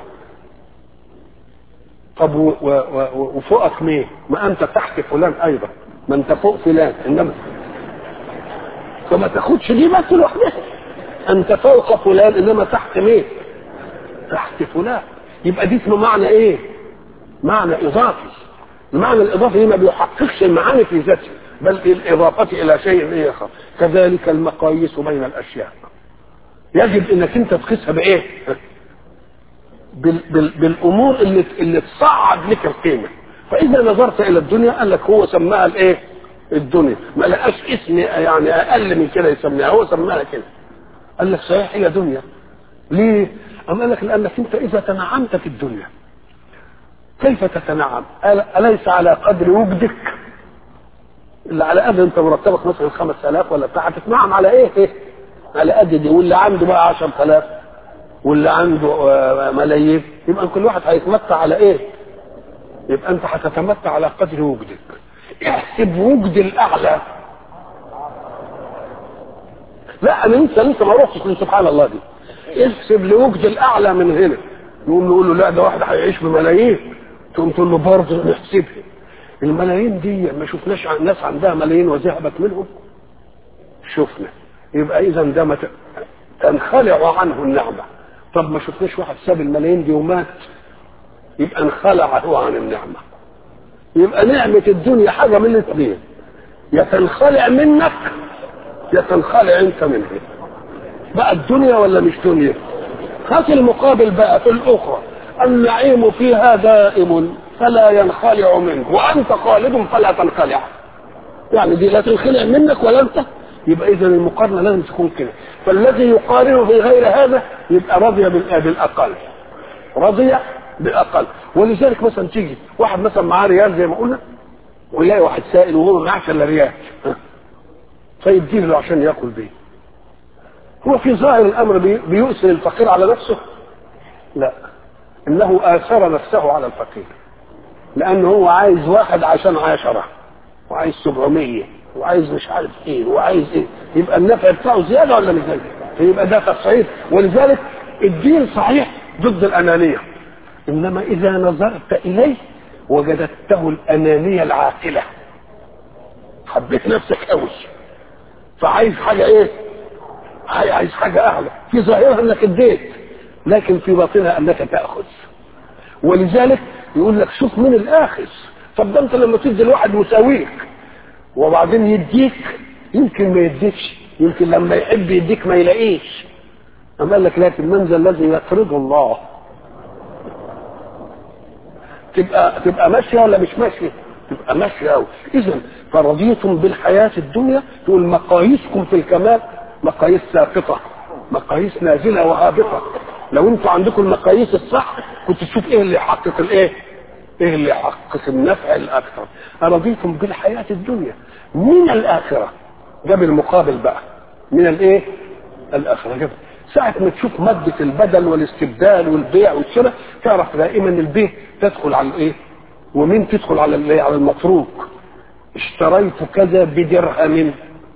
Speaker 1: طب و و و وفوقك مين؟ ما انت تحت فلان ايضا ما انت فوق فلان انما فما تاخدش دي بس لوحدها انت فوق فلان انما تحت مين؟ تحت فلان يبقى دي اسمه معنى ايه؟ معنى اضافي المعنى الاضافي ما بيحققش المعاني في ذاته بل بالاضافه الى شيء اخر كذلك المقاييس بين الاشياء يجب انك انت تقيسها بايه؟ بال بال بالامور اللي اللي تصعد لك القيمه فاذا نظرت الى الدنيا قال لك هو سماها الايه؟ الدنيا ما لقاش اسم يعني اقل من كده يسميها هو سماها كده قال لك صحيح هي دنيا ليه؟ أم قال لك لانك انت اذا تنعمت في الدنيا كيف تتنعم؟ اليس على قدر وجدك؟ اللي على قد انت مرتبك مثلا 5000 ولا بتاع هتتنعم على ايه؟ إيه؟ على قد دي واللي عنده بقى 10000 واللي عنده ملايين يبقى كل واحد هيتمتع على ايه؟ يبقى انت هتتمتع على قدر وجدك احسب وجد الاعلى لا انا لسه لسه ما رحتش لسبحان الله دي احسب لوجد الاعلى من هنا يقوم نقول له لا ده واحد هيعيش بملايين تقوم تقول له برضه نحسبها الملايين دي ما شفناش عن ناس عندها ملايين وذهبت منهم شفنا يبقى اذا ده ما تنخلع عنه النعمه طب ما شفناش واحد ساب الملايين دي ومات يبقى انخلع هو عن النعمه يبقى نعمه الدنيا حاجه من الاثنين يا تنخلع منك يا تنخلع انت منها بقى الدنيا ولا مش دنيا هات المقابل بقى في الاخرى النعيم فيها دائم فلا ينخلع منه وانت خالد فلا تنخلع يعني دي لا تنخلع منك ولا انت يبقى اذا المقارنه لازم تكون كده فالذي يقارن في غير هذا يبقى رضي بالاقل رضي بالاقل ولذلك مثلا تيجي واحد مثلا معاه ريال زي ما قلنا ويلاقي واحد سائل وهو معاه الا ريال فيديه له عشان ياكل بيه هو في ظاهر الامر بيؤثر الفقير على نفسه لا انه اثر نفسه على الفقير لانه هو عايز واحد عشان عشرة وعايز سبعمية وعايز مش عارف ايه وعايز ايه يبقى النفع بتاعه زيادة ولا مش زيادة فيبقى ده تصعيد ولذلك الدين صحيح ضد الأنانية إنما إذا نظرت إليه وجدته الأنانية العاقلة حبيت نفسك قوي فعايز حاجة ايه عايز حاجة أعلى في ظاهرها أنك اديت لكن في باطنها أنك تأخذ ولذلك يقول لك شوف مين الآخذ طب ده أنت لما تدي الواحد مساويك وبعدين يديك يمكن ما يديكش يمكن لما يحب يديك ما يلاقيش أما قال لك لكن من ذا الذي يقرض الله تبقى تبقى ماشيه ولا مش ماشيه؟ تبقى ماشيه قوي اذا فرضيتم بالحياه الدنيا تقول مقاييسكم في الكمال مقاييس ساقطه مقاييس نازله وهابطه لو انتوا عندكم المقاييس الصح كنت تشوف ايه اللي يحقق الايه؟ ايه اللي يحقق النفع الاكثر؟ ارضيتم بالحياه الدنيا من الاخره جاب المقابل بقى من الايه؟ الاخره جاب ساعة ما تشوف مادة البدل والاستبدال والبيع والشراء تعرف دائما البيع تدخل على الايه؟ ومين تدخل على الايه؟ على المتروك. اشتريت كذا بدرهم.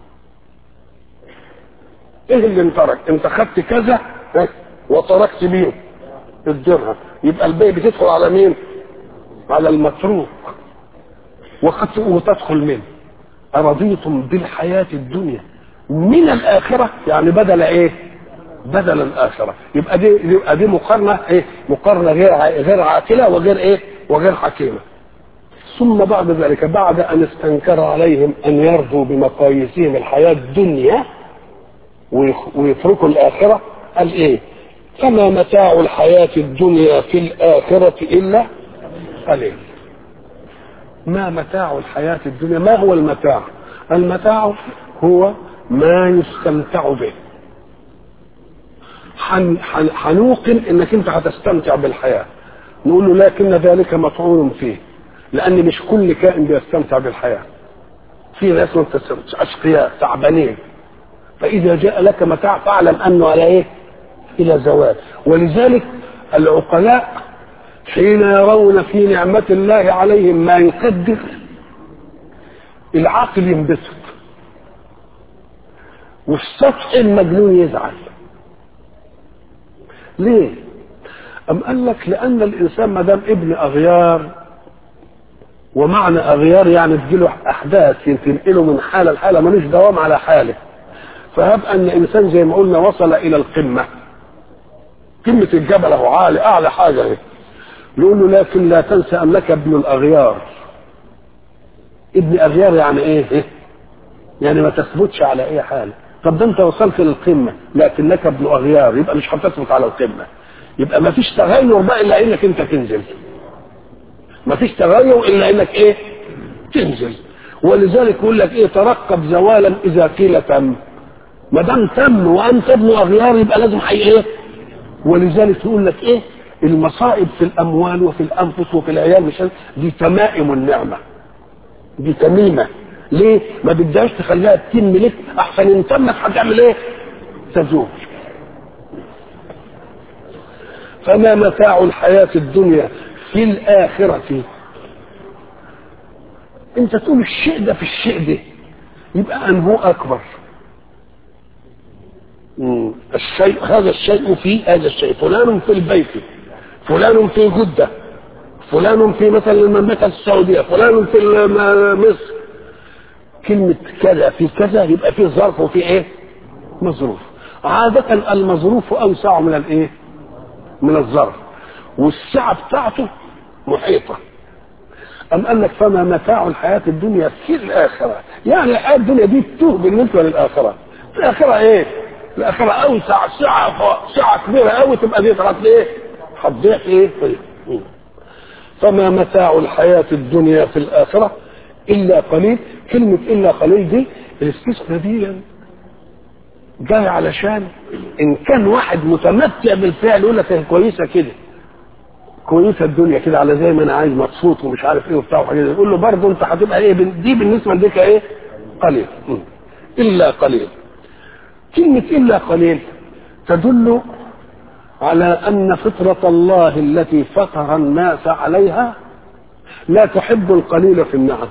Speaker 1: ايه اللي انترك؟ انت خدت كذا وتركت مين؟ الدرهم. يبقى البيع بتدخل على مين؟ على المتروك. وقد وتدخل مين؟ أرضيتم بالحياة الدنيا من الآخرة يعني بدل إيه؟ بدل الآخرة يبقى دي يبقى دي مقارنة إيه؟ مقارنة غير غير عاقلة وغير إيه؟ وغير حكيمة. ثم بعد ذلك بعد أن استنكر عليهم أن يرضوا بمقاييسهم الحياة الدنيا ويتركوا الآخرة قال إيه؟ فما متاع الحياة الدنيا في الآخرة إلا قليل. ما متاع الحياة الدنيا؟ ما هو المتاع؟ المتاع هو ما يستمتع به. حنوقن انك انت هتستمتع بالحياه نقول له لكن ذلك مطعون فيه لان مش كل كائن بيستمتع بالحياه في ناس ما بتستمتعش اشقياء تعبانين فاذا جاء لك متاع فاعلم انه على ايه الى زوال ولذلك العقلاء حين يرون في نعمة الله عليهم ما يقدر العقل ينبسط والسطح المجنون يزعل ليه؟ أم قال لك لأن الإنسان ما دام ابن أغيار ومعنى أغيار يعني تجيله أحداث تنقله من حالة لحالة ملوش دوام على حاله فهب أن إنسان زي ما قلنا وصل إلى القمة قمة الجبل أهو عالي أعلى حاجة اهي يقول له لكن لا تنسى أنك ابن الأغيار ابن أغيار يعني إيه؟ يعني ما تثبتش على أي حال طب ده انت وصلت للقمه لكنك ابن اغيار يبقى مش هتثبت على القمه يبقى ما فيش تغير بقى الا انك انت تنزل ما فيش تغير الا انك ايه تنزل ولذلك يقول لك ايه ترقب زوالا اذا قيل تم ما دام تم وانت ابن اغيار يبقى لازم حي ايه ولذلك يقول لك ايه المصائب في الاموال وفي الانفس وفي العيال مش دي تمائم النعمه دي تميمه ليه؟ ما بدهاش تخليها تتم لك احسن ان تمت هتعمل ايه؟ تزول. فما متاع الحياة الدنيا في الآخرة أنت تقول الشيء ده في الشيء ده يبقى أنه أكبر. الشيء هذا الشيء في هذا الشيء فلان في البيت فلان في جدة فلان في مثلا المملكة السعودية فلان في مصر كلمة كذا في كذا يبقى فيه ظرف وفيه ايه؟ مظروف. عادة المظروف أوسع من الايه؟ من الظرف. والسعة بتاعته محيطة. أم قال لك فما متاع الحياة الدنيا في الآخرة. يعني الحياة الدنيا دي تتوه بالنسبة للآخرة. الآخرة إيه؟ الآخرة أوسع سعة سعة كبيرة أوي تبقى دي طلعت إيه؟ هتضيع إيه؟ فما متاع الحياة الدنيا في الآخرة إلا قليل كلمة إلا قليل دي الاستثناء دي جاي علشان إن كان واحد متمتع بالفعل يقول لك هي كويسة كده كويسة الدنيا كده على زي ما أنا عايز مبسوط ومش عارف إيه وبتاع وحاجات يقول له برضه أنت هتبقى إيه دي بالنسبة لديك إيه؟ قليل م. إلا قليل كلمة إلا قليل تدل على أن فطرة الله التي فطر الناس عليها لا تحب القليل في النعم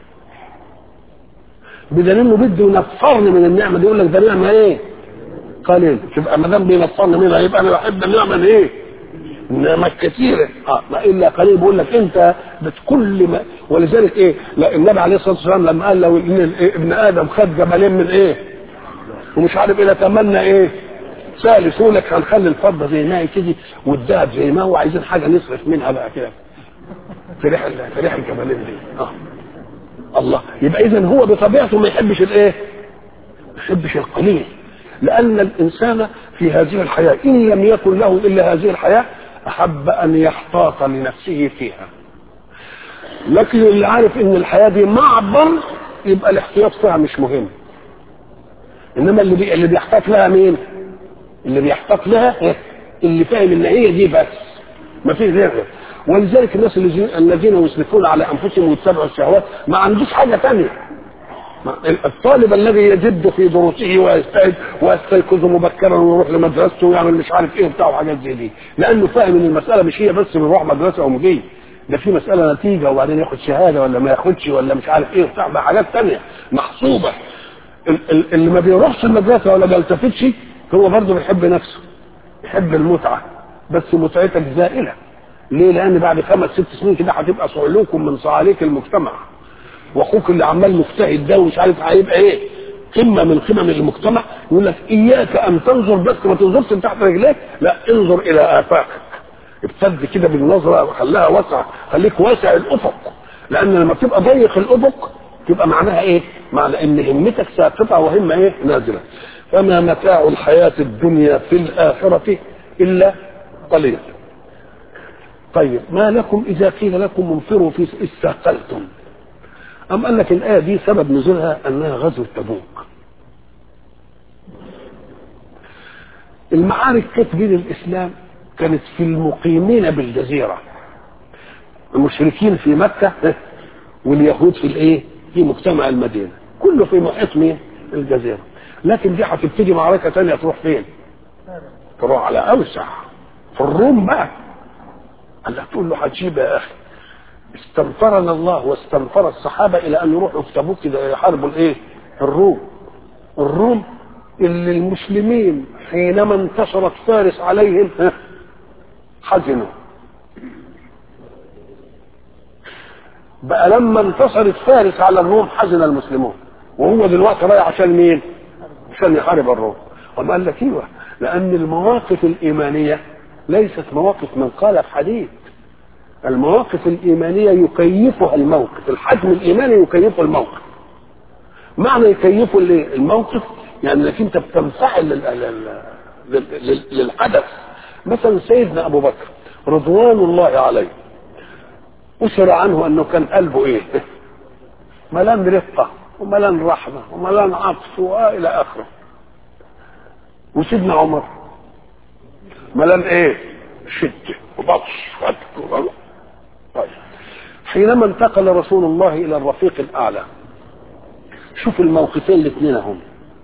Speaker 1: بدليل انه بده ينفرني من النعمه دي يقول لك ده نعمه ايه؟ قليل تبقى ما دام بينفرني منها يبقى انا بحب النعمه الايه؟ النعمه الكثيره اه ما الا قليل بيقول لك انت بكل ما ولذلك ايه؟ لا النبي عليه الصلاه والسلام لما قال لو ان ابن ادم خد جبلين من ايه؟ ومش عارف ايه نتمنى ايه؟ ثالث يقول لك هنخلي الفضه زي ما هي كده والذهب زي ما هو عايزين حاجه نصرف منها بقى كده في ريح في ريح الجبلين دي اه الله يبقى اذا هو بطبيعته ما يحبش الايه؟ ما يحبش القليل لان الانسان في هذه الحياه ان لم يكن له الا هذه الحياه احب ان يحتاط لنفسه فيها لكن اللي عارف ان الحياه دي معبر يبقى الاحتياط فيها مش مهم انما اللي بي... اللي بيحتاط لها مين؟ اللي بيحتاط لها اللي فاهم ان هي دي بس ما فيش غيرها ولذلك الناس الذين يسرفون على انفسهم ويتبعوا الشهوات ما عندوش حاجه ثانيه الطالب الذي يجد في دروسه ويجتهد ويستيقظ مبكرا ويروح لمدرسته ويعمل مش عارف ايه وبتاع وحاجات زي دي لانه فاهم ان المساله مش هي بس بنروح مدرسه او مجي ده في مساله نتيجه وبعدين ياخد شهاده ولا ما ياخدش ولا مش عارف ايه وبتاع ده حاجات ثانيه محسوبه اللي ما بيروحش المدرسه ولا ما بيلتفتش هو برضه بيحب نفسه يحب المتعه بس متعتك زائله ليه؟ لان بعد خمس ست سنين كده هتبقى صعلوك من صعاليك المجتمع واخوك اللي عمال مجتهد ده ومش عارف هيبقى ايه قمه من قمم المجتمع يقول لك اياك ان تنظر بس ما تنظرش تحت رجليك لا انظر الى افاقك ابتد كده بالنظره وخليها واسعه خليك واسع الافق لان لما تبقى ضيق الافق تبقى معناها ايه؟ معنى ان همتك ساقطه وهمه ايه؟ نازله فما متاع الحياه الدنيا في الاخره الا قليل طيب ما لكم اذا قيل لكم انفروا في استثقلتم أم قال لك الآية دي سبب نزولها أنها غزوة تبوك المعارك كانت بين الإسلام كانت في المقيمين بالجزيرة المشركين في مكة واليهود في الإيه؟ في مجتمع المدينة كله في محيط مين؟ الجزيرة لكن دي هتبتدي معركة تانية تروح فين؟ تروح على أوسع في الروم بقى قال لك تقول له هتجيب يا أخي استنفرنا الله واستنفر الصحابه الى ان يروحوا في تبوك يحاربوا الايه؟ الروم. الروم اللي المسلمين حينما انتصرت فارس عليهم حزنوا. بقى لما انتصرت فارس على الروم حزن المسلمون وهو دلوقتي رايح عشان مين؟ عشان يحارب الروم. وما قال لك ايوه لان المواقف الايمانيه ليست مواقف من قال في حديث المواقف الإيمانية يكيفها الموقف الحجم الإيماني يكيف الموقف معنى يكيفه الموقف يعني انك انت بتنفعل للحدث مثلا سيدنا ابو بكر رضوان الله عليه أسر عنه انه كان قلبه ايه ملان رقة وملان رحمة وملان عطف والى اخره وسيدنا عمر ملان ايه شدة وبطش وفتك طيب حينما انتقل رسول الله الى الرفيق الاعلى شوف الموقفين الاثنين هم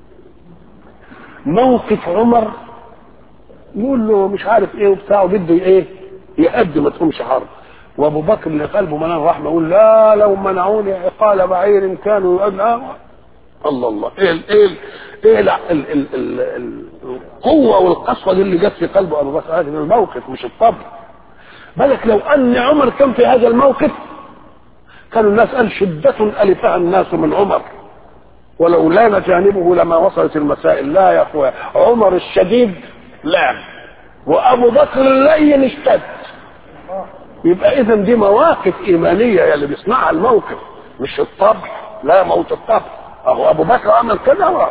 Speaker 1: موقف عمر يقول له مش عارف ايه وبتاع وبده ايه يقدم ما تقومش حرب وابو بكر اللي قلبه ملان رحمه يقول لا لو منعوني عقال بعير كانوا يقول الله الله ايه ال ايه ال ايه ال ال ال ال ال القوه والقسوه دي اللي جت في قلب ابو بكر هذا الموقف مش الطبع بالك لو ان عمر كان في هذا الموقف كانوا الناس قال شدة ألفها الناس من عمر ولو لان جانبه لما وصلت المسائل لا يا اخويا عمر الشديد لا وابو بكر اللين اشتد يبقى اذا دي مواقف ايمانيه يا اللي بيصنعها الموقف مش الطبع لا موت الطبع اهو ابو بكر عمل كده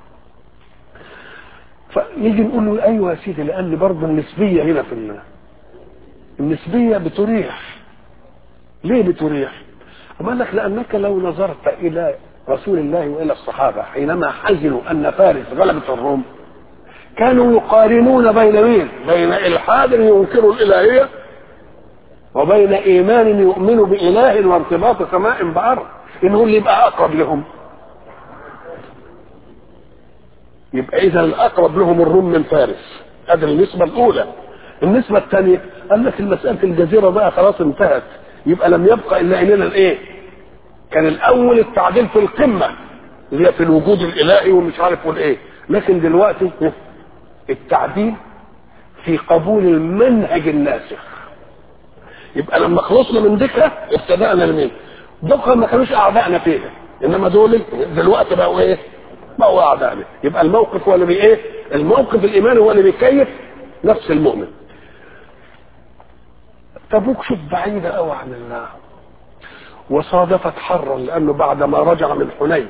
Speaker 1: فنيجي نقول له ايوه يا سيدي لان برضه النسبيه هنا في الناس النسبيه بتريح ليه بتريح أما لك لأنك لو نظرت إلى رسول الله وإلى الصحابة حينما حزنوا أن فارس غلبت الروم كانوا يقارنون بين مين بين إلحاد ينكر الإلهية وبين إيمان يؤمن بإله وارتباط سماء بأرض إنه اللي يبقى أقرب لهم يبقى إذا الأقرب لهم الروم من فارس هذه النسبة الأولى النسبة الثانية قال لك المسألة الجزيرة بقى خلاص انتهت يبقى لم يبقى إلا إننا الإيه؟ كان الأول التعديل في القمة اللي هي في الوجود الإلهي ومش عارف والإيه لكن دلوقتي التعديل في قبول المنهج الناسخ يبقى لما خلصنا من ذكرى ابتدأنا لمين؟ ذكرى ما كانوش أعدائنا فيها إنما دول دلوقتي بقوا إيه؟ بقوا أعدائنا يبقى الموقف هو اللي بي إيه؟ الموقف الإيماني هو اللي بيكيف نفس المؤمن تبوك شوف بعيدة قوي عن الله وصادفت حرا لأنه بعد ما رجع من حنين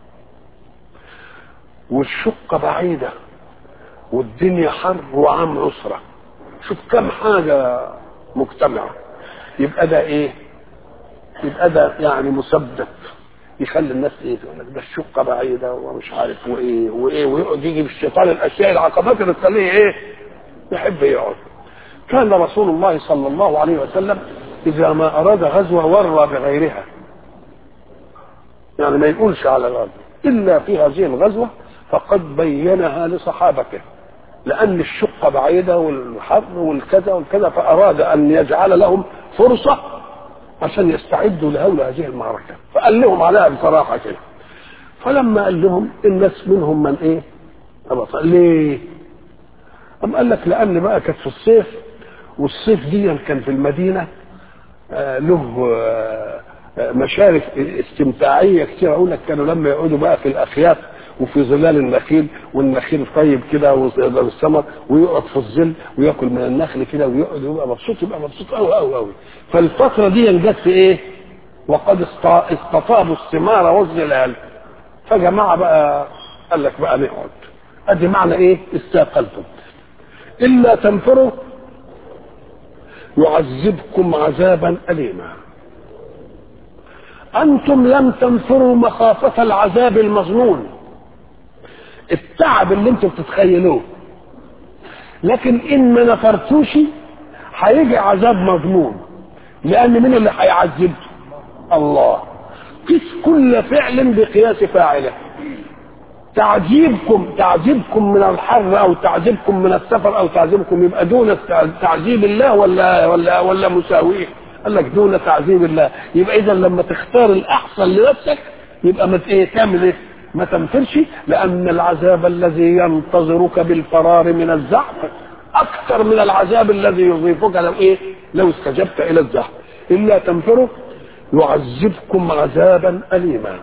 Speaker 1: والشقة بعيدة والدنيا حر وعام عسرة شوف كم حاجة مجتمعة يبقى ده ايه يبقى ده يعني مسبب يخلي الناس ايه تقول لك ده الشقة بعيدة ومش عارف وايه وايه ويقعد يجي بالشيطان الاشياء العقبات اللي تخليه ايه يحب يقعد كان رسول الله صلى الله عليه وسلم إذا ما أراد غزوة ورى بغيرها يعني ما يقولش على الغزوة إلا في هذه الغزوة فقد بينها لصحابته لأن الشقة بعيدة والحر والكذا والكذا فأراد أن يجعل لهم فرصة عشان يستعدوا لهول هذه المعركة فقال لهم عليها بصراحة كده فلما قال لهم الناس منهم من ايه أبطأ. ليه أم قال لك لأن بقى كانت في الصيف والصيف دي كان في المدينة آه له آه مشارف استمتاعية كتير أقول لك كانوا لما يقعدوا بقى في الأخياف وفي ظلال النخيل والنخيل طيب كده والثمر ويقعد في الظل وياكل من النخل كده ويقعد ويبقى مبسوط يبقى مبسوط قوي قوي قوي فالفترة دي جت في ايه؟ وقد استطابوا الثمار والظلال فجماعة بقى قال لك بقى نقعد ادي معنى ايه؟ استاقلتم الا تنفروا يعذبكم عذابا اليما انتم لم تنفروا مخافه العذاب المظنون التعب اللي انتم بتتخيلوه لكن ان ما نفرتوش هيجي عذاب مضمون لان مين اللي هيعذبه الله قس كل فعل بقياس فاعله تعذيبكم تعذيبكم من الحر او تعذيبكم من السفر او تعذيبكم يبقى دون تعذيب الله ولا ولا ولا مساويه قال لك دون تعذيب الله يبقى اذا لما تختار الاحسن لنفسك يبقى ما ايه تعمل ايه ما تنفرش لان العذاب الذي ينتظرك بالفرار من الزحف اكثر من العذاب الذي يضيفك لو ايه لو استجبت الى الزحف الا تنفروا يعذبكم عذابا اليما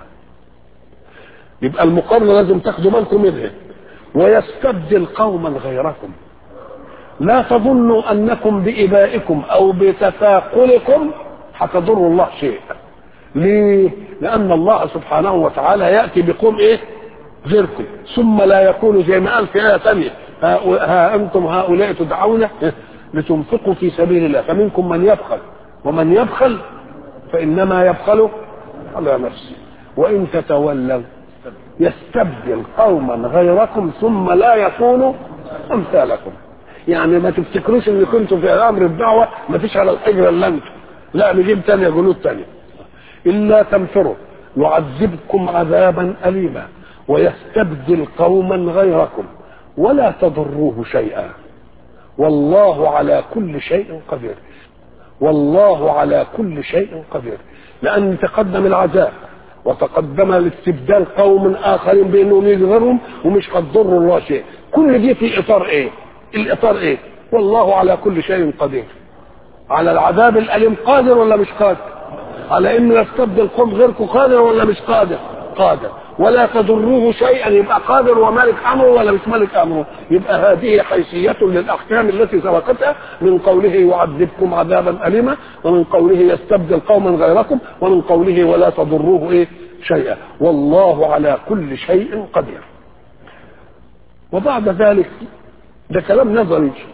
Speaker 1: يبقى المقارنه لازم تاخدوا بالكم منها ويستبدل قوما غيركم لا تظنوا انكم بابائكم او بتثاقلكم هتضروا الله شيء ليه لان الله سبحانه وتعالى ياتي بقوم ايه غيركم ثم لا يكون زي ما قال في ايه ثانيه ها, ها انتم هؤلاء تدعون لتنفقوا في سبيل الله فمنكم من يبخل ومن يبخل فانما يبخل على نفسه وان تتولوا يستبدل قوما غيركم ثم لا يكونوا امثالكم يعني ما تفتكروش ان كنتم في امر الدعوه ما فيش على الحجر الا انتم لا نجيب تانية جنود تانية الا تنفروا يعذبكم عذابا اليما ويستبدل قوما غيركم ولا تضروه شيئا والله على كل شيء قدير والله على كل شيء قدير لان تقدم العذاب وتقدم الاستبدال قوم اخرين بانهم يظهرهم ومش قد ضروا الله شيء كل دي في اطار ايه الاطار ايه والله على كل شيء قدير على العذاب الاليم قادر ولا مش قادر على ان يستبدل قوم غيركم قادر ولا مش قادر قادر ولا تضروه شيئا يبقى قادر ومالك امره ولا مش مالك امره يبقى هذه حيثيه للاحكام التي سبقتها من قوله يعذبكم عذابا اليما ومن قوله يستبدل قوما غيركم ومن قوله ولا تضروه ايه شيئا والله على كل شيء قدير وبعد ذلك ده كلام نظري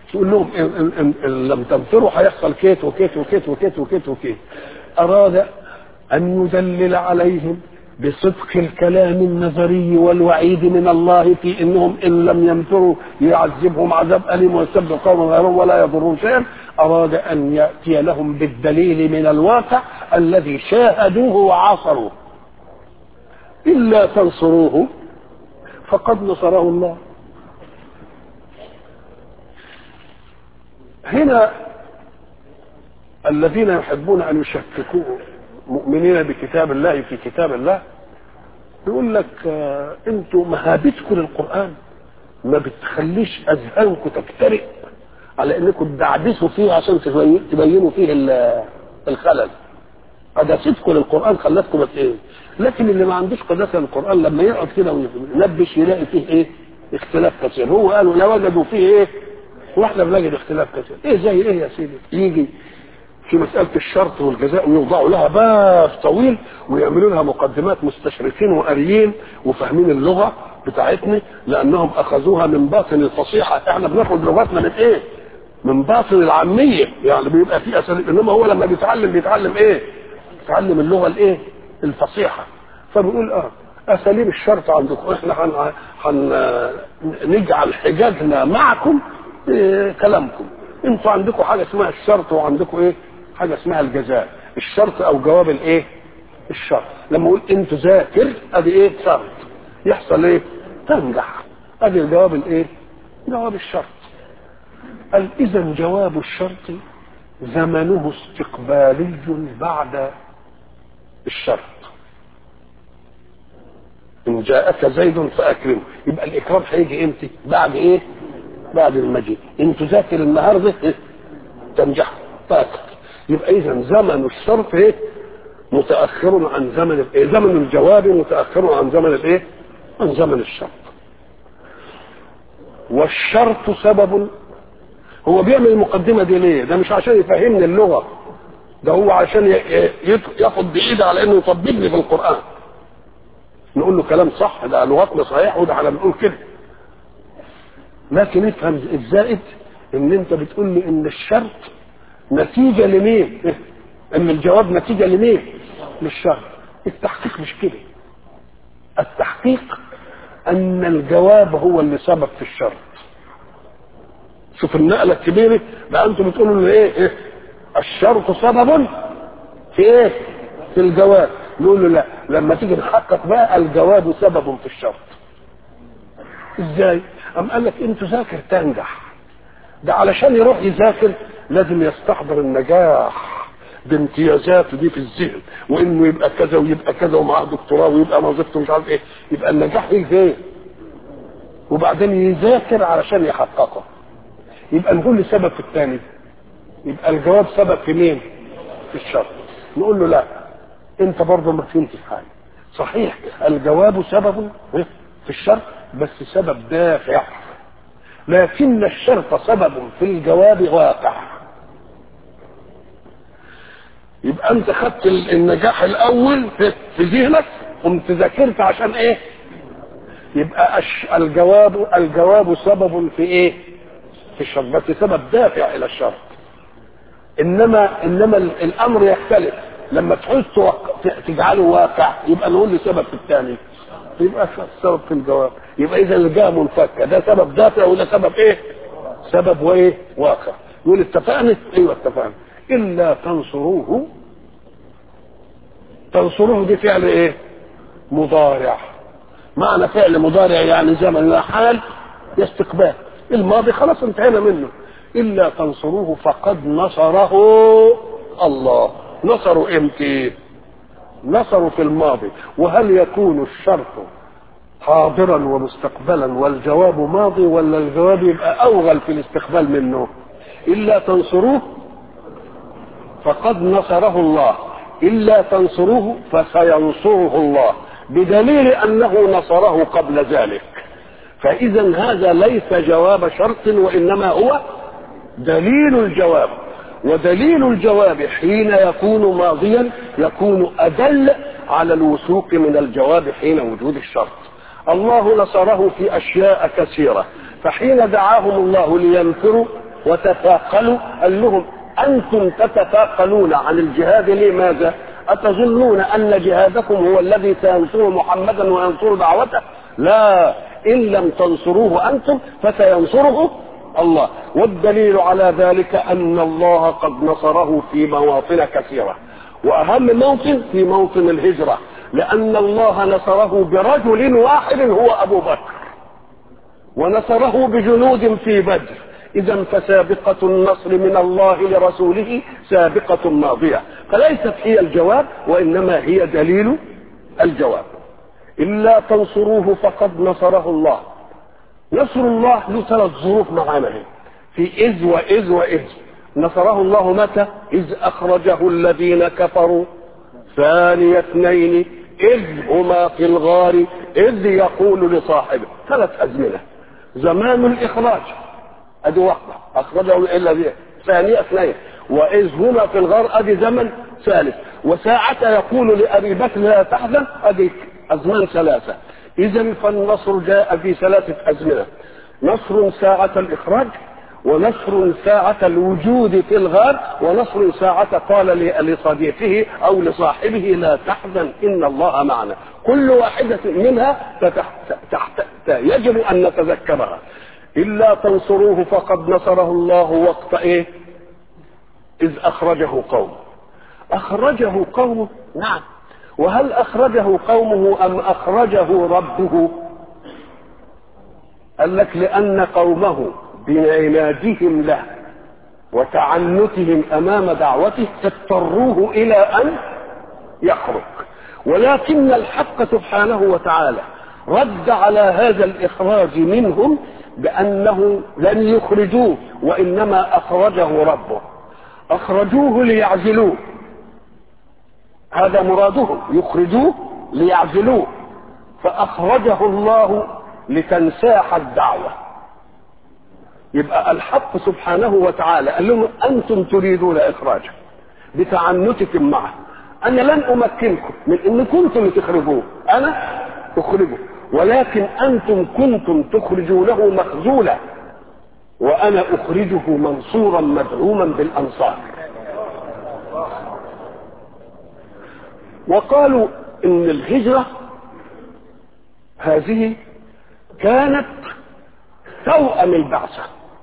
Speaker 1: تقول لهم إن, إن, إن, إن لم تنفروا هيحصل كيت وكيت وكيت وكيت وكيت وكيت أراد أن يدلل عليهم بصدق الكلام النظري والوعيد من الله في انهم ان لم ينفروا يعذبهم عذاب اليم ويسبب قوما غيرهم ولا يضرون شيئا اراد ان ياتي لهم بالدليل من الواقع الذي شاهدوه وعاصروه الا تنصروه فقد نصره الله هنا الذين يحبون ان يشككوا مؤمنين بكتاب الله في كتاب الله يقول لك آه انتوا مهابتكم للقران ما بتخليش اذهانكم تكترئ على انكم تدعبسوا فيه عشان تبينوا فيه الخلل قداستكم للقران خلتكم بس ايه لكن اللي ما عندوش قداسه للقران لما يقعد كده وينبش يلاقي فيه ايه اختلاف كثير هو قالوا لا وجدوا فيه ايه واحنا بنجد اختلاف كثير ايه زي ايه يا سيدي يجي في مسألة الشرط والجزاء ويوضعوا لها باب طويل ويعملوا لها مقدمات مستشرقين وقاريين وفاهمين اللغة بتاعتنا لأنهم أخذوها من باطن الفصيحة احنا بناخد لغتنا من إيه؟ من باطن العامية يعني بيبقى في أساليب إنما هو لما بيتعلم بيتعلم إيه؟ بيتعلم اللغة الإيه؟ الفصيحة فبيقول اه اساليب الشرط عندكم احنا هن هن نجعل حجاجنا معكم إيه كلامكم انتوا عندكم حاجه اسمها الشرط وعندكم ايه حاجه اسمها الجزاء الشرط او جواب الايه الشرط لما اقول انت ذاكر ادي ايه شرط يحصل ايه تنجح ادي الجواب الايه جواب الشرط قال اذا جواب الشرط زمنه استقبالي بعد الشرط ان جاءك زيد فاكرمه يبقى الاكرام هيجي امتى بعد ايه بعد المجيء ان تذاكر النهارده إيه؟ تنجح فاكر يبقى اذا زمن الشرط ايه متاخر عن زمن الايه زمن الجواب متاخر عن زمن الايه عن زمن الشرط والشرط سبب هو بيعمل المقدمه دي ليه ده مش عشان يفهمني اللغه ده هو عشان ياخد بايده على انه يطبقني في القران نقول له كلام صح ده لغتنا صحيح وده احنا بنقول كده لكن افهم الزائد ان انت بتقول لي ان الشرط نتيجه لمين؟ ان الجواب نتيجه لمين؟ للشرط التحقيق مش كده التحقيق ان الجواب هو اللي سبب في الشرط شوف النقله الكبيره بقى انتم بتقولوا له ايه, إيه؟ الشرط سبب في ايه؟ في الجواب نقول له لا لما تيجي نحقق بقى الجواب سبب في الشرط ازاي؟ أم قال لك انت ذاكر تنجح ده علشان يروح يذاكر لازم يستحضر النجاح بامتيازاته دي في الذهن وانه يبقى كذا ويبقى كذا ومعاه دكتوراه ويبقى وظيفته مش عارف ايه يبقى النجاح يجي ايه وبعدين يذاكر علشان يحققه يبقى نقول له سبب في الثاني يبقى الجواب سبب في مين في الشر نقول له لا انت برضه ما فهمتش حاجه صحيح الجواب سبب في الشر بس سبب دافع لكن الشرط سبب في الجواب واقع يبقى انت خدت النجاح الاول في ذهنك قمت ذاكرت عشان ايه يبقى الجواب الجواب سبب في ايه في الشرط بس سبب دافع الى الشرط انما انما الامر يختلف لما تعوز تجعله واقع يبقى نقول له سبب في الثاني يبقى السبب في الجواب يبقى اذا الجهه منفكه ده سبب دافع وده سبب ايه سبب وايه واقع يقول اتفقنا ايوه اتفقنا الا تنصروه تنصروه دي فعل ايه مضارع معنى فعل مضارع يعني زمن لا حال استقبال الماضي خلاص انتهينا منه الا تنصروه فقد نصره الله نصروا امتى نصروا في الماضي وهل يكون الشرط حاضرا ومستقبلا والجواب ماضي ولا الجواب يبقى اوغل في الاستقبال منه الا تنصروه فقد نصره الله الا تنصروه فسينصره الله بدليل انه نصره قبل ذلك فاذا هذا ليس جواب شرط وانما هو دليل الجواب ودليل الجواب حين يكون ماضيا يكون أدل على الوثوق من الجواب حين وجود الشرط الله نصره في أشياء كثيرة فحين دعاهم الله لينفروا وتثاقلوا قال لهم انتم تتثاقلون عن الجهاد لماذا؟ اتظنون ان جهادكم هو الذي سينصر محمدا وينصر دعوته؟ لا ان لم تنصروه انتم فسينصره الله والدليل على ذلك ان الله قد نصره في مواطن كثيره واهم موطن في موطن الهجره لان الله نصره برجل واحد هو ابو بكر ونصره بجنود في بدر اذا فسابقه النصر من الله لرسوله سابقه ماضيه فليست هي الجواب وانما هي دليل الجواب الا تنصروه فقد نصره الله نصر الله له ثلاث ظروف معانا في اذ واذ واذ نصره الله متى اذ اخرجه الذين كفروا ثاني اثنين اذ هما في الغار اذ يقول لصاحبه ثلاث ازمنه زمان الاخراج ادي واحده اخرجه الا به ثانية اثنين واذ هما في الغار ادي زمن ثالث وساعة يقول لابي بكر لا تحزن ادي ازمان ثلاثة اذا فالنصر جاء في ثلاثة ازمنة نصر ساعة الاخراج ونصر ساعة الوجود في الغار ونصر ساعة قال لصديقه أو لصاحبه لا تحزن إن الله معنا كل واحدة منها تحت تحت يجب أن نتذكرها إلا تنصروه فقد نصره الله وقت إيه إذ أخرجه قومه أخرجه قومه نعم وهل أخرجه قومه أم أخرجه ربه قال لك لأن قومه بعنادهم له وتعنتهم امام دعوته اضطروه الى ان يخرج ولكن الحق سبحانه وتعالى رد على هذا الاخراج منهم بانه لن يخرجوه وانما اخرجه ربه اخرجوه ليعزلوه هذا مرادهم يخرجوه ليعزلوه فاخرجه الله لتنساح الدعوه يبقى الحق سبحانه وتعالى قال لهم انتم تريدون اخراجه بتعنتكم معه انا لن امكنكم من ان كنتم تخرجوه انا اخرجه ولكن انتم كنتم تخرجونه مخذولا وانا اخرجه منصورا مدعوما بالانصار وقالوا ان الهجره هذه كانت توأم البعثه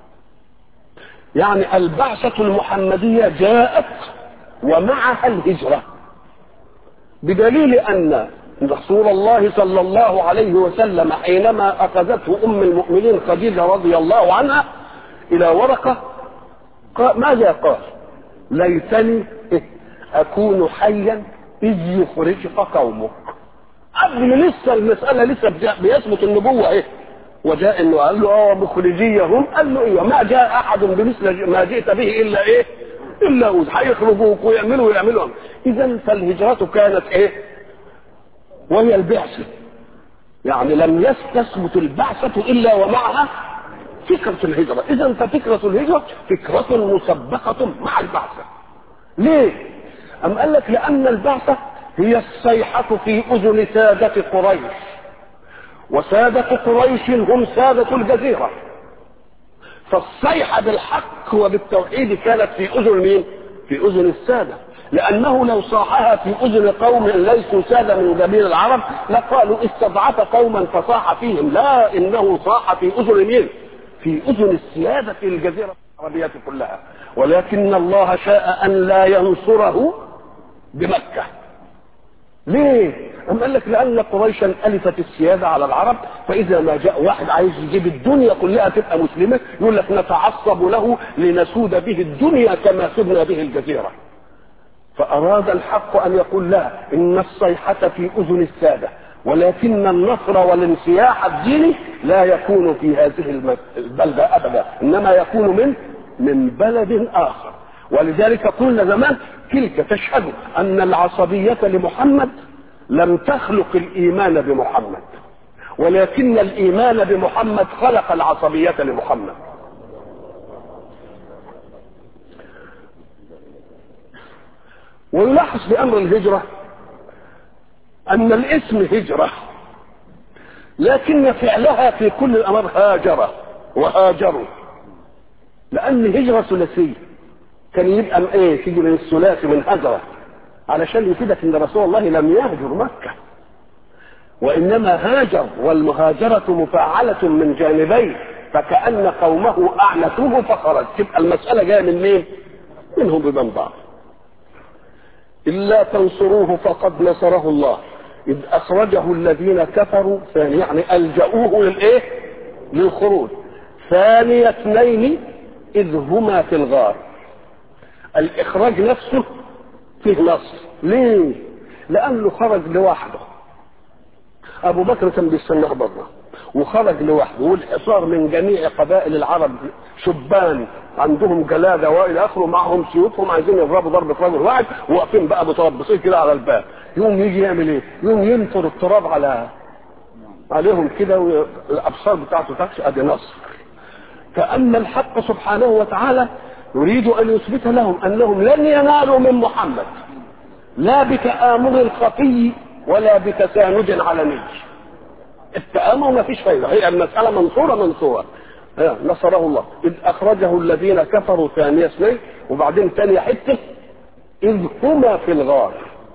Speaker 1: يعني البعثة المحمدية جاءت ومعها الهجرة بدليل أن رسول الله صلى الله عليه وسلم حينما أخذته أم المؤمنين خديجة رضي الله عنها إلى ورقة قال ماذا قال ليتني أكون حيا إذ يخرجك قومك قبل لسه المسألة لسه بيثبت النبوة إيه وجاء انه قال له اه مخرجيهم قال له ايوه ما جاء احد بمثل ما جئت به الا ايه الا اوز هيخرجوك ويعملوا ويعملوا اذا فالهجرة كانت ايه وهي البعثة يعني لم يستثبت البعثة الا ومعها فكرة الهجرة اذا ففكرة الهجرة فكرة مسبقة مع البعثة ليه ام قال لك لان البعثة هي الصيحة في اذن سادة قريش وسادة قريش هم سادة الجزيرة فالصيحة بالحق وبالتوحيد كانت في أذن مين؟ في أذن السادة لأنه لو صاحها في أذن قوم ليسوا سادة من جميع العرب لقالوا استضعف قوما فصاح فيهم لا إنه صاح في أذن مين؟ في أذن السيادة في الجزيرة العربية كلها ولكن الله شاء أن لا ينصره بمكة ليه؟ أم قال لك لأن قريشا ألفت السيادة على العرب فإذا ما جاء واحد عايز يجيب الدنيا كلها تبقى مسلمة يقول لك نتعصب له لنسود به الدنيا كما سدنا به الجزيرة فأراد الحق أن يقول لا إن الصيحة في أذن السادة ولكن النصر والانسياح الديني لا يكون في هذه البلدة أبدا إنما يكون من من بلد آخر ولذلك قلنا زمان تلك تشهد أن العصبية لمحمد لم تخلق الايمان بمحمد ولكن الايمان بمحمد خلق العصبيه لمحمد ونلاحظ في امر الهجره ان الاسم هجره لكن فعلها في كل الامر هاجر وهاجروا لان هجره ثلاثيه كان يبقى ايه تيجي من الثلاثي من هجره علشان يفيدك ان رسول الله لم يهجر مكه وانما هاجر والمهاجره مفاعله من جانبين فكان قومه اعنتوه فخرج تبقى المساله جايه من مين؟ منهم بمن بعض الا تنصروه فقد نصره الله اذ اخرجه الذين كفروا ثاني يعني الجاوه للايه؟ للخروج ثاني اثنين اذ هما في الغار الاخراج نفسه فيه نص ليه؟ لانه خرج لوحده ابو بكر كان بيستناه بره وخرج لوحده والحصار من جميع قبائل العرب شبان عندهم جلاده والى اخره معهم سيوفهم عايزين يضربوا ضربه رجل واحد واقفين بقى متربصين كده على الباب يوم يجي يعمل ايه؟ يوم ينطر التراب على عليهم كده والابصار بتاعته تكش ادي نصر كان الحق سبحانه وتعالى يريد ان يثبت لهم انهم لن ينالوا من محمد لا بتآمر خفي ولا بتساند علني التآمر ما فيش فايدة هي المسألة منصورة منصورة نصره الله إذ أخرجه الذين كفروا ثاني اثنين وبعدين ثانية حتة إذ هما في الغار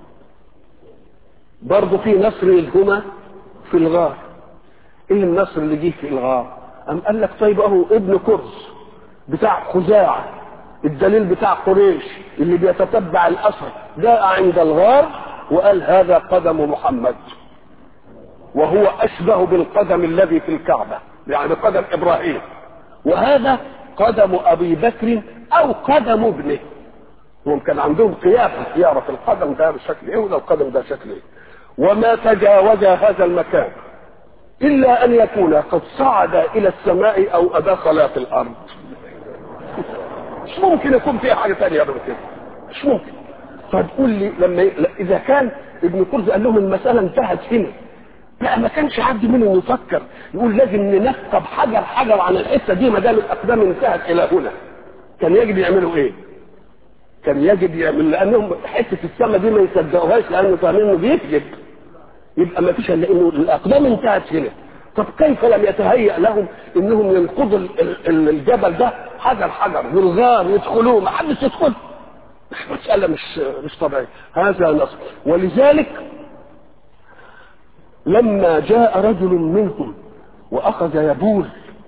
Speaker 1: برضه في نصر إذ هما في الغار إيه النصر اللي جه في الغار أم قال لك طيب أهو ابن كرز بتاع خزاعة الدليل بتاع قريش اللي بيتتبع الأثر جاء عند الغار وقال هذا قدم محمد وهو أشبه بالقدم الذي في الكعبة يعني قدم إبراهيم وهذا قدم أبي بكر أو قدم ابنه هم كان عندهم قياسة يعرف القدم ده بشكل إيه وده القدم ده شكل إيه وما تجاوز هذا المكان إلا أن يكون قد صعد إلى السماء أو أدخل في الأرض مش ممكن يكون فيها حاجة ثانية غير كده مش ممكن فتقول لي لما إذا كان ابن كرز قال لهم المسألة انتهت هنا لا ما كانش حد منهم يفكر يقول لازم ننقب حجر حجر عن الحته دي ما دام الاقدام انتهت الى هنا كان يجب يعملوا ايه؟ كان يجب يعمل لانهم حته السماء دي ما يصدقوهاش لانه فاهمين انه بيكذب يبقى ما فيش الا انه الاقدام انتهت هنا طب كيف لم يتهيأ لهم انهم ينقضوا الجبل ده حجر حجر والغار يدخلوه ما حدش يدخل مسألة مش مش طبيعية هذا نصر ولذلك لما جاء رجل منهم واخذ يبول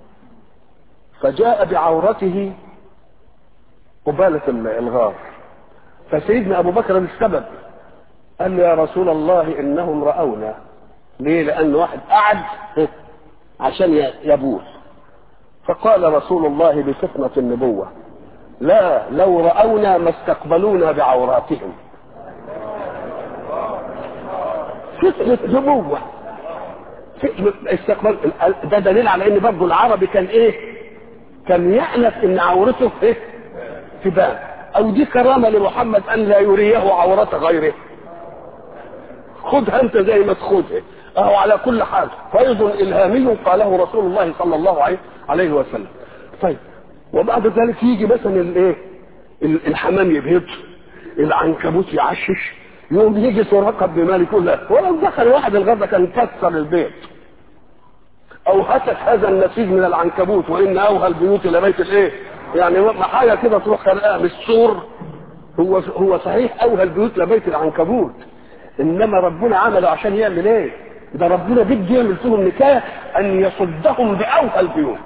Speaker 1: فجاء بعورته قبالة الغار فسيدنا ابو بكر السبب قال له يا رسول الله انهم رأونا ليه لان واحد قعد عشان يبول فقال رسول الله بفتنة النبوة لا لو رأونا ما استقبلونا بعوراتهم فتنة نبوة استقبال ده دليل على ان برضه العربي كان ايه كان يأنف ان عورته ايه تبان او دي كرامة لمحمد ان لا يريه عورة غيره خدها انت زي ما تاخدها اهو على كل حال فيض الهامي قاله رسول الله صلى الله عليه وسلم طيب وبعد ذلك يجي مثلا الايه الحمام يبهض العنكبوت يعشش يوم يجي سراقه بن مالك يقول لا ولو دخل واحد الغرفه كان كسر البيت او هتك هذا النسيج من العنكبوت وان اوهى البيوت الى بيت الايه يعني حاجه كده تروح خلقها مش سور هو هو صحيح اوهى البيوت لبيت العنكبوت انما ربنا عمله عشان يعمل ايه ده ربنا بده يعمل فيهم نكايه ان يصدهم باوهى البيوت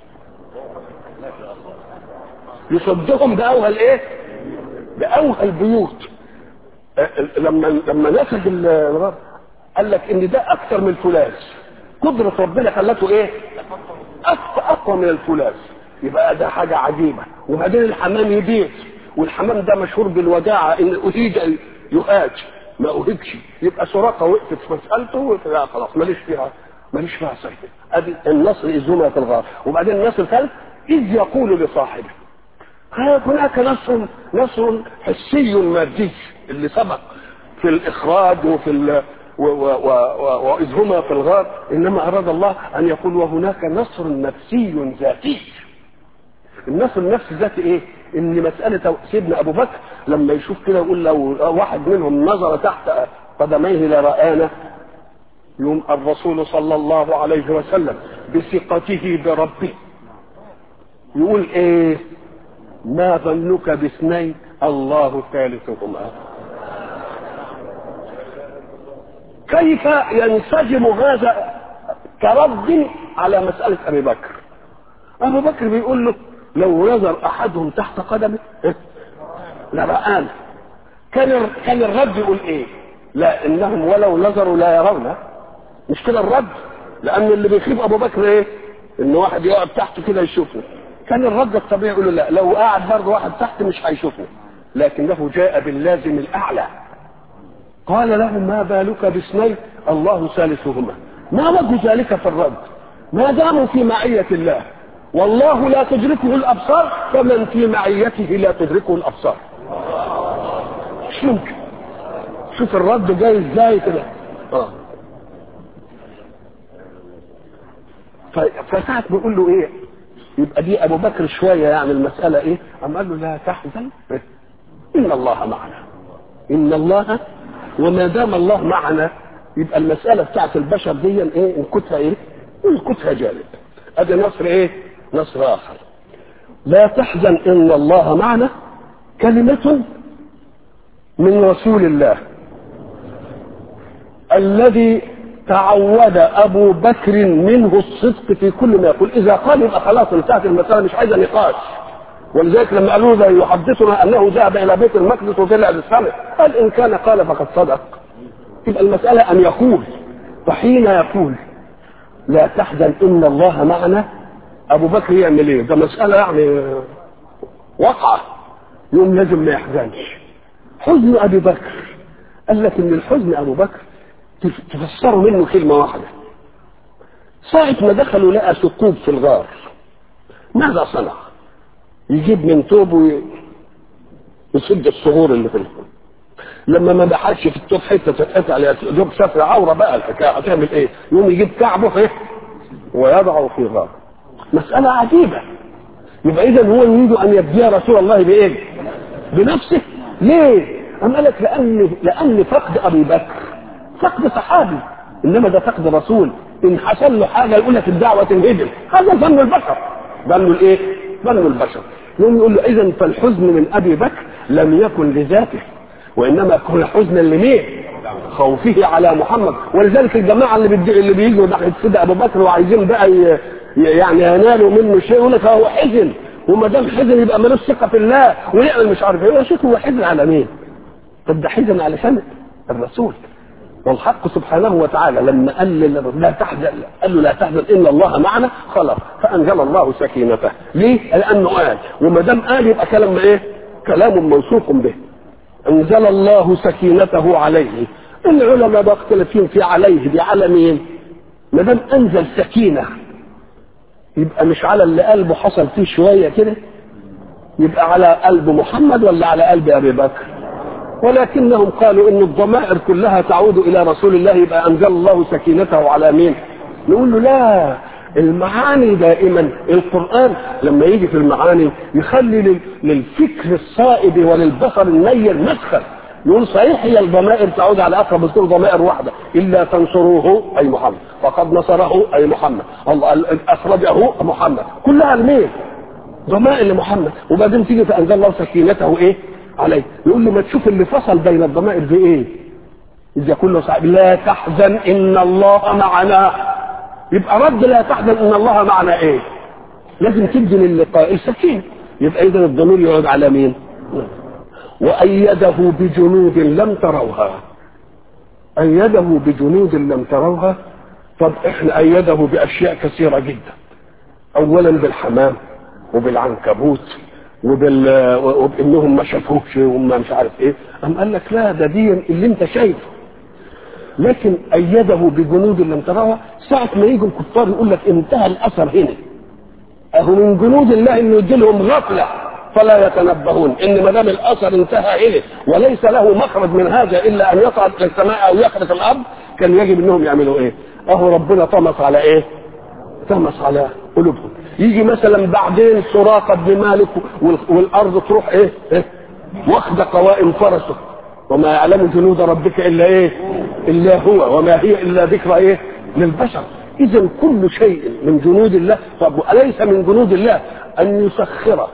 Speaker 1: يصدهم باوهى الايه باوهى البيوت لما لما نسج الغرب قال لك ان ده اكثر من الفولاذ قدرة ربنا خلته ايه اقوى اقوى من الفولاذ يبقى ده حاجة عجيبة وبعدين الحمام يبيت والحمام ده مشهور بالوداعة ان اهيج يهاج ما اهيجش يبقى سراقة وقفت في مسألته لا خلاص ماليش فيها ماليش فيها صيد ادي النصر اذ هما في الغار وبعدين النصر الثالث اذ يقول لصاحبه هناك نصر نصر حسي مادي اللي سبق في الاخراج وفي ال واذ هما في الغار انما اراد الله ان يقول وهناك نصر نفسي ذاتي النصر النفسي ذاتي ايه ان مساله سيدنا ابو بكر لما يشوف كده يقول لو واحد منهم نظر تحت قدميه لرآنا يوم الرسول صلى الله عليه وسلم بثقته بربه يقول ايه ما ظنك باثنين الله ثالثهما كيف ينسجم هذا كرد على مسألة أبي بكر أبو بكر بيقول له لو نظر أحدهم تحت قدمه لرآنا كان كان الرد يقول إيه؟ لا إنهم ولو نظروا لا يرون مش كده الرد لأن اللي بيخيب أبو بكر إيه؟ إن واحد يقعد تحته كده يشوفنا كان الرد الطبيعي يقول له لا لو قاعد برضه واحد تحت مش هيشوفنا لكنه جاء باللازم الأعلى قال له ما بالك باثنين الله ثالثهما ما وجه ذلك في الرد ما داموا في معية الله والله لا تدركه الأبصار فمن في معيته لا تدركه الأبصار مش ممكن شوف الرد جاي ازاي كده اه فساعة بيقول له ايه يبقى دي ابو بكر شويه يعني المساله ايه قام قال له لا تحزن ان الله معنا ان الله وما دام الله معنا يبقى المساله بتاعت البشر دي ايه نكتها ايه نكتها جانب ادي نصر ايه نصر اخر لا تحزن ان الله معنا كلمه من رسول الله الذي تعود ابو بكر منه الصدق في كل ما يقول اذا قال يبقى خلاص انتهت المساله مش عايزه نقاش ولذلك لما قالوا له يحدثنا انه ذهب الى بيت المقدس وطلع للسماء قال ان كان قال فقد صدق تبقى المساله ان يقول فحين يقول لا تحزن ان الله معنا ابو بكر يعمل ايه؟ ده مساله يعني وقعه يوم لازم ما يحزنش حزن ابي بكر قال لك ان الحزن ابو بكر تفسروا منه كلمة واحدة ساعة ما دخلوا لقى ثقوب في الغار ماذا صنع؟ يجيب من توب ويسد الصغور اللي في الغار لما ما بحثش في التوب حته تتقطع عليها دوب سفر عوره بقى الحكايه هتعمل ايه؟ يقوم يجيب كعبه ايه؟ ويضعه في غار مسألة عجيبة يبقى إذا هو يريد أن يبدي رسول الله بإيه؟ بنفسه ليه؟ أم قال لك لأن لأن فقد أبي بكر فقد صحابي انما ده فقد رسول ان حصل له حاجه يقول لك الدعوه تنهدم هذا ظن البشر ظن الايه؟ ظن البشر يقوم يقول له اذا فالحزن من ابي بكر لم يكن لذاته وانما كان حزنا لمين؟ خوفه على محمد ولذلك الجماعه اللي بيدي اللي بيجوا ناحيه سيدنا ابو بكر وعايزين بقى ي... يعني ينالوا منه شيء يقول لك هو حزن وما دام حزن يبقى ملوش ثقه في الله ويعمل مش عارف ايه يا شيخ هو حزن على مين؟ طب ده حزن على سنه الرسول والحق سبحانه وتعالى لما قال لا تحزن قال له لا تحزن ان الله معنا خلاص فانزل الله سكينته ليه؟ لانه قال وما دام قال يبقى كلام ايه؟ كلام موثوق به انزل الله سكينته عليه العلماء بقى مختلفين في عليه دي على مين؟ ما دام انزل سكينه يبقى مش على اللي قلبه حصل فيه شويه كده يبقى على قلب محمد ولا على قلب ابي بكر؟ ولكنهم قالوا ان الضمائر كلها تعود الى رسول الله يبقى انزل الله سكينته على مين؟ نقول له لا المعاني دائما القران لما يجي في المعاني يخلي للفكر الصائب وللبصر النير مسخر يقول صحيح هي الضمائر تعود على اقرب الذكور ضمائر واحده الا تنصروه اي محمد فقد نصره اي محمد الله اخرجه محمد كلها لمين؟ ضمائر لمحمد وبعدين تيجي فانزل الله سكينته ايه؟ عليه يقول له ما تشوف اللي فصل بين الضمائر دي ايه اذا كله صعب لا تحزن ان الله معنا يبقى رد لا تحزن ان الله معنا ايه لازم تدي للقاء السكين يبقى اذا الضمير يقعد على مين وايده بجنود لم تروها ايده بجنود لم تروها طب احنا ايده باشياء كثيره جدا اولا بالحمام وبالعنكبوت وبال وبانهم ما شافوش وهم مش عارف ايه قام قال لك لا ده دي اللي انت شايفه لكن ايده بجنود لم تروها ساعه ما يجوا الكفار يقول لك انتهى الاثر هنا اهو من جنود الله انه يدي لهم غفله فلا يتنبهون ان ما دام الاثر انتهى هنا وليس له مخرج من هذا الا ان يصعد الى السماء او يخرج الارض كان يجب انهم يعملوا ايه؟ اهو ربنا طمس على ايه؟ طمس على قلوبهم يجي مثلا بعدين سراقة بن مالك والارض تروح ايه, إيه؟ واخد قوائم فرسه وما يعلم جنود ربك الا ايه الا هو وما هي الا ذكرى ايه للبشر اذا كل شيء من جنود الله طب اليس من جنود الله ان يسخر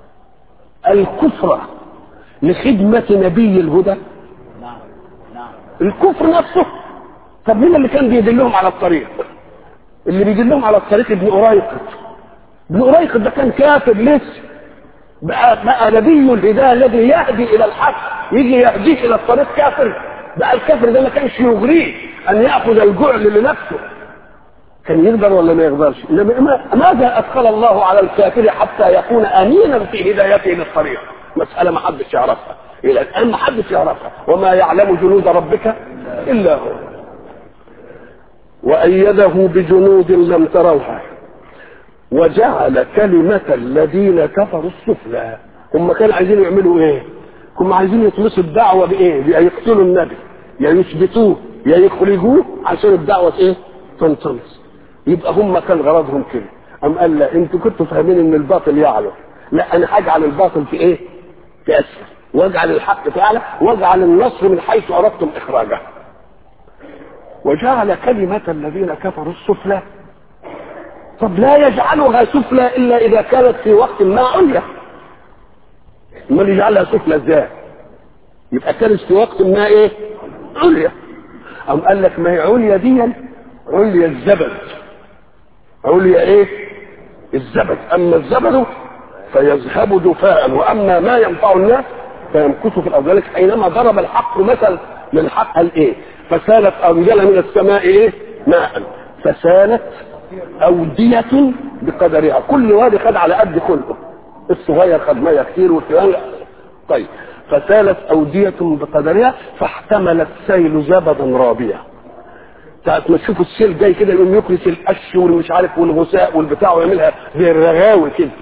Speaker 1: الكفر لخدمة نبي الهدى
Speaker 2: نعم نعم
Speaker 1: الكفر نفسه طب مين اللي كان بيدلهم على الطريق اللي بيدلهم على الطريق ابن أريقط ابن أريقط ده كان كافر لسه بقى, بقى نبي الهداية الذي يهدي إلى الحق يجي يهديه إلى الطريق كافر بقى الكافر ده ما كانش يغريه أن يأخذ الجعل لنفسه كان يقدر ولا ما يقدرش إنما ما- ماذا أدخل الله على الكافر حتى يكون أمينا في هدايته للطريق مسألة ما حدش يعرفها إلى الآن ما حدش يعرفها وما يعلم جنود ربك إلا هو وأيده بجنود لم تروها وجعل كلمة الذين كفروا السفلى هم كانوا عايزين يعملوا ايه هم عايزين يطمسوا الدعوة بايه يا يقتلوا النبي يا يثبتوه يا يخرجوه عشان الدعوة ايه تنطمس يبقى هم كان غرضهم كده أم قال لا انتوا كنتوا فاهمين ان الباطل يعلو لا انا هجعل الباطل في ايه في اسفل واجعل الحق في اعلى واجعل النصر من حيث اردتم اخراجه وجعل كلمة الذين كفروا السفلى طب لا يجعلها سفلى الا اذا كانت في وقت ما عليا امال يجعلها سفلى ازاي يبقى كانت في وقت ما ايه عليا ام قال لك ما هي عليا دي عليا الزبد عليا ايه الزبد اما الزبد فيذهب جفاء واما ما ينفع الناس فيمكث في الارض ذلك حينما ضرب الحق مثل للحق قال ايه فسالت انزل من السماء ايه ماء فسالت أودية بقدرها كل وادي خد على قد خلقه الصغير خد مية كتير والكبير طيب فسالت أودية بقدرها فاحتملت سيل زبدا رابيا ساعة ما تشوفوا السيل جاي كده يقوم يكرس القش والمش عارف والغثاء والبتاع ويعملها زي الرغاوي كده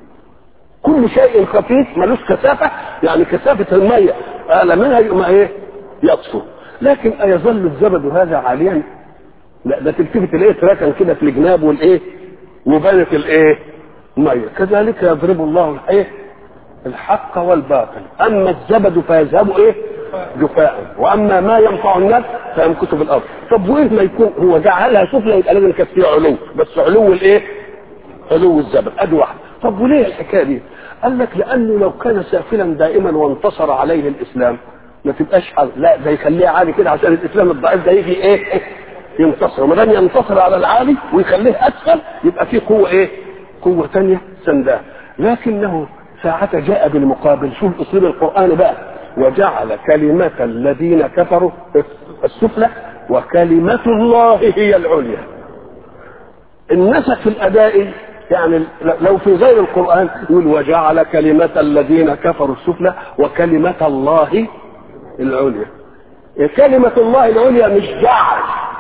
Speaker 1: كل شيء خفيف ملوش كثافة يعني كثافة المية أعلى منها يقوم ايه يطفو لكن أيظل الزبد هذا عاليا لا ده تلتفت تلاقيه اتركن كده في الجناب والايه وبانت الايه ميه كذلك يضرب الله الايه الحق والباطل اما الزبد فيذهب ايه جفاء واما ما ينفع الناس فيمكث في الارض طب وايه ما يكون هو جعلها سفلى يبقى لازم كانت فيها علو بس علو الايه علو الزبد ادي واحد طب وليه الحكايه دي قال لك لانه لو كان سافلا دائما وانتصر عليه الاسلام ما تبقاش حل. لا ده يخليه عالي كده عشان الاسلام الضعيف ده يجي ايه ينتصر ما دام ينتصر على العالي ويخليه اسفل يبقى فيه قوه ايه؟ قوه ثانيه سنداه لكنه ساعة جاء بالمقابل شوف اسلوب القران بقى وجعل كلمة الذين كفروا السفلى وكلمة الله هي العليا النسق في الاداء يعني لو في غير القران يقول وجعل كلمة الذين كفروا السفلى وكلمة الله العليا كلمة الله العليا مش جعل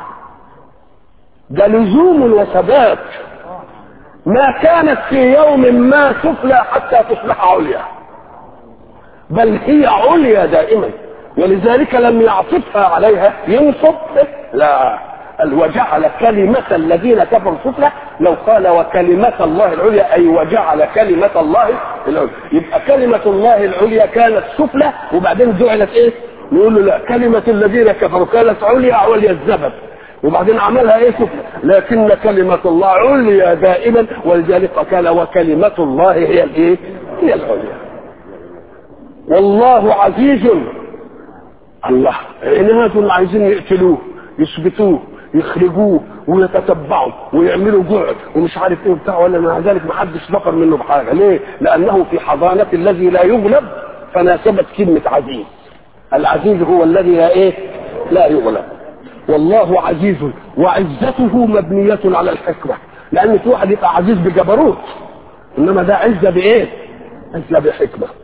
Speaker 1: ده لزوم وثبات ما كانت في يوم ما سفلى حتى تصبح عليا بل هي عليا دائما ولذلك لم يعطفها عليها ينصب لا قال وجعل كلمة الذين كفروا سفلى لو قال وكلمة الله العليا أي وجعل كلمة الله العليا يبقى كلمة الله العليا كانت سفلى وبعدين جعلت إيه؟ نقول له لا كلمة الذين كفروا كانت عليا عليا الزبد وبعدين عملها ايه سفلى لكن كلمة الله عليا دائما ولذلك قال وكلمة الله هي الايه هي العليا والله عزيز الله عناد عايزين يقتلوه يثبتوه يخرجوه ويتتبعوا ويعملوا جعد ومش عارف ايه وبتاع ولا مع ذلك ما حدش بقر منه بحاجه ليه؟ لانه في حضانه الذي لا يغلب فناسبت كلمه عزيز العزيز هو الذي لا ايه؟ لا يغلب والله عزيز وعزته مبنية على الحكمة لأن في واحد يبقى عزيز بجبروت إنما ده عزة بإيه؟ عزة بحكمة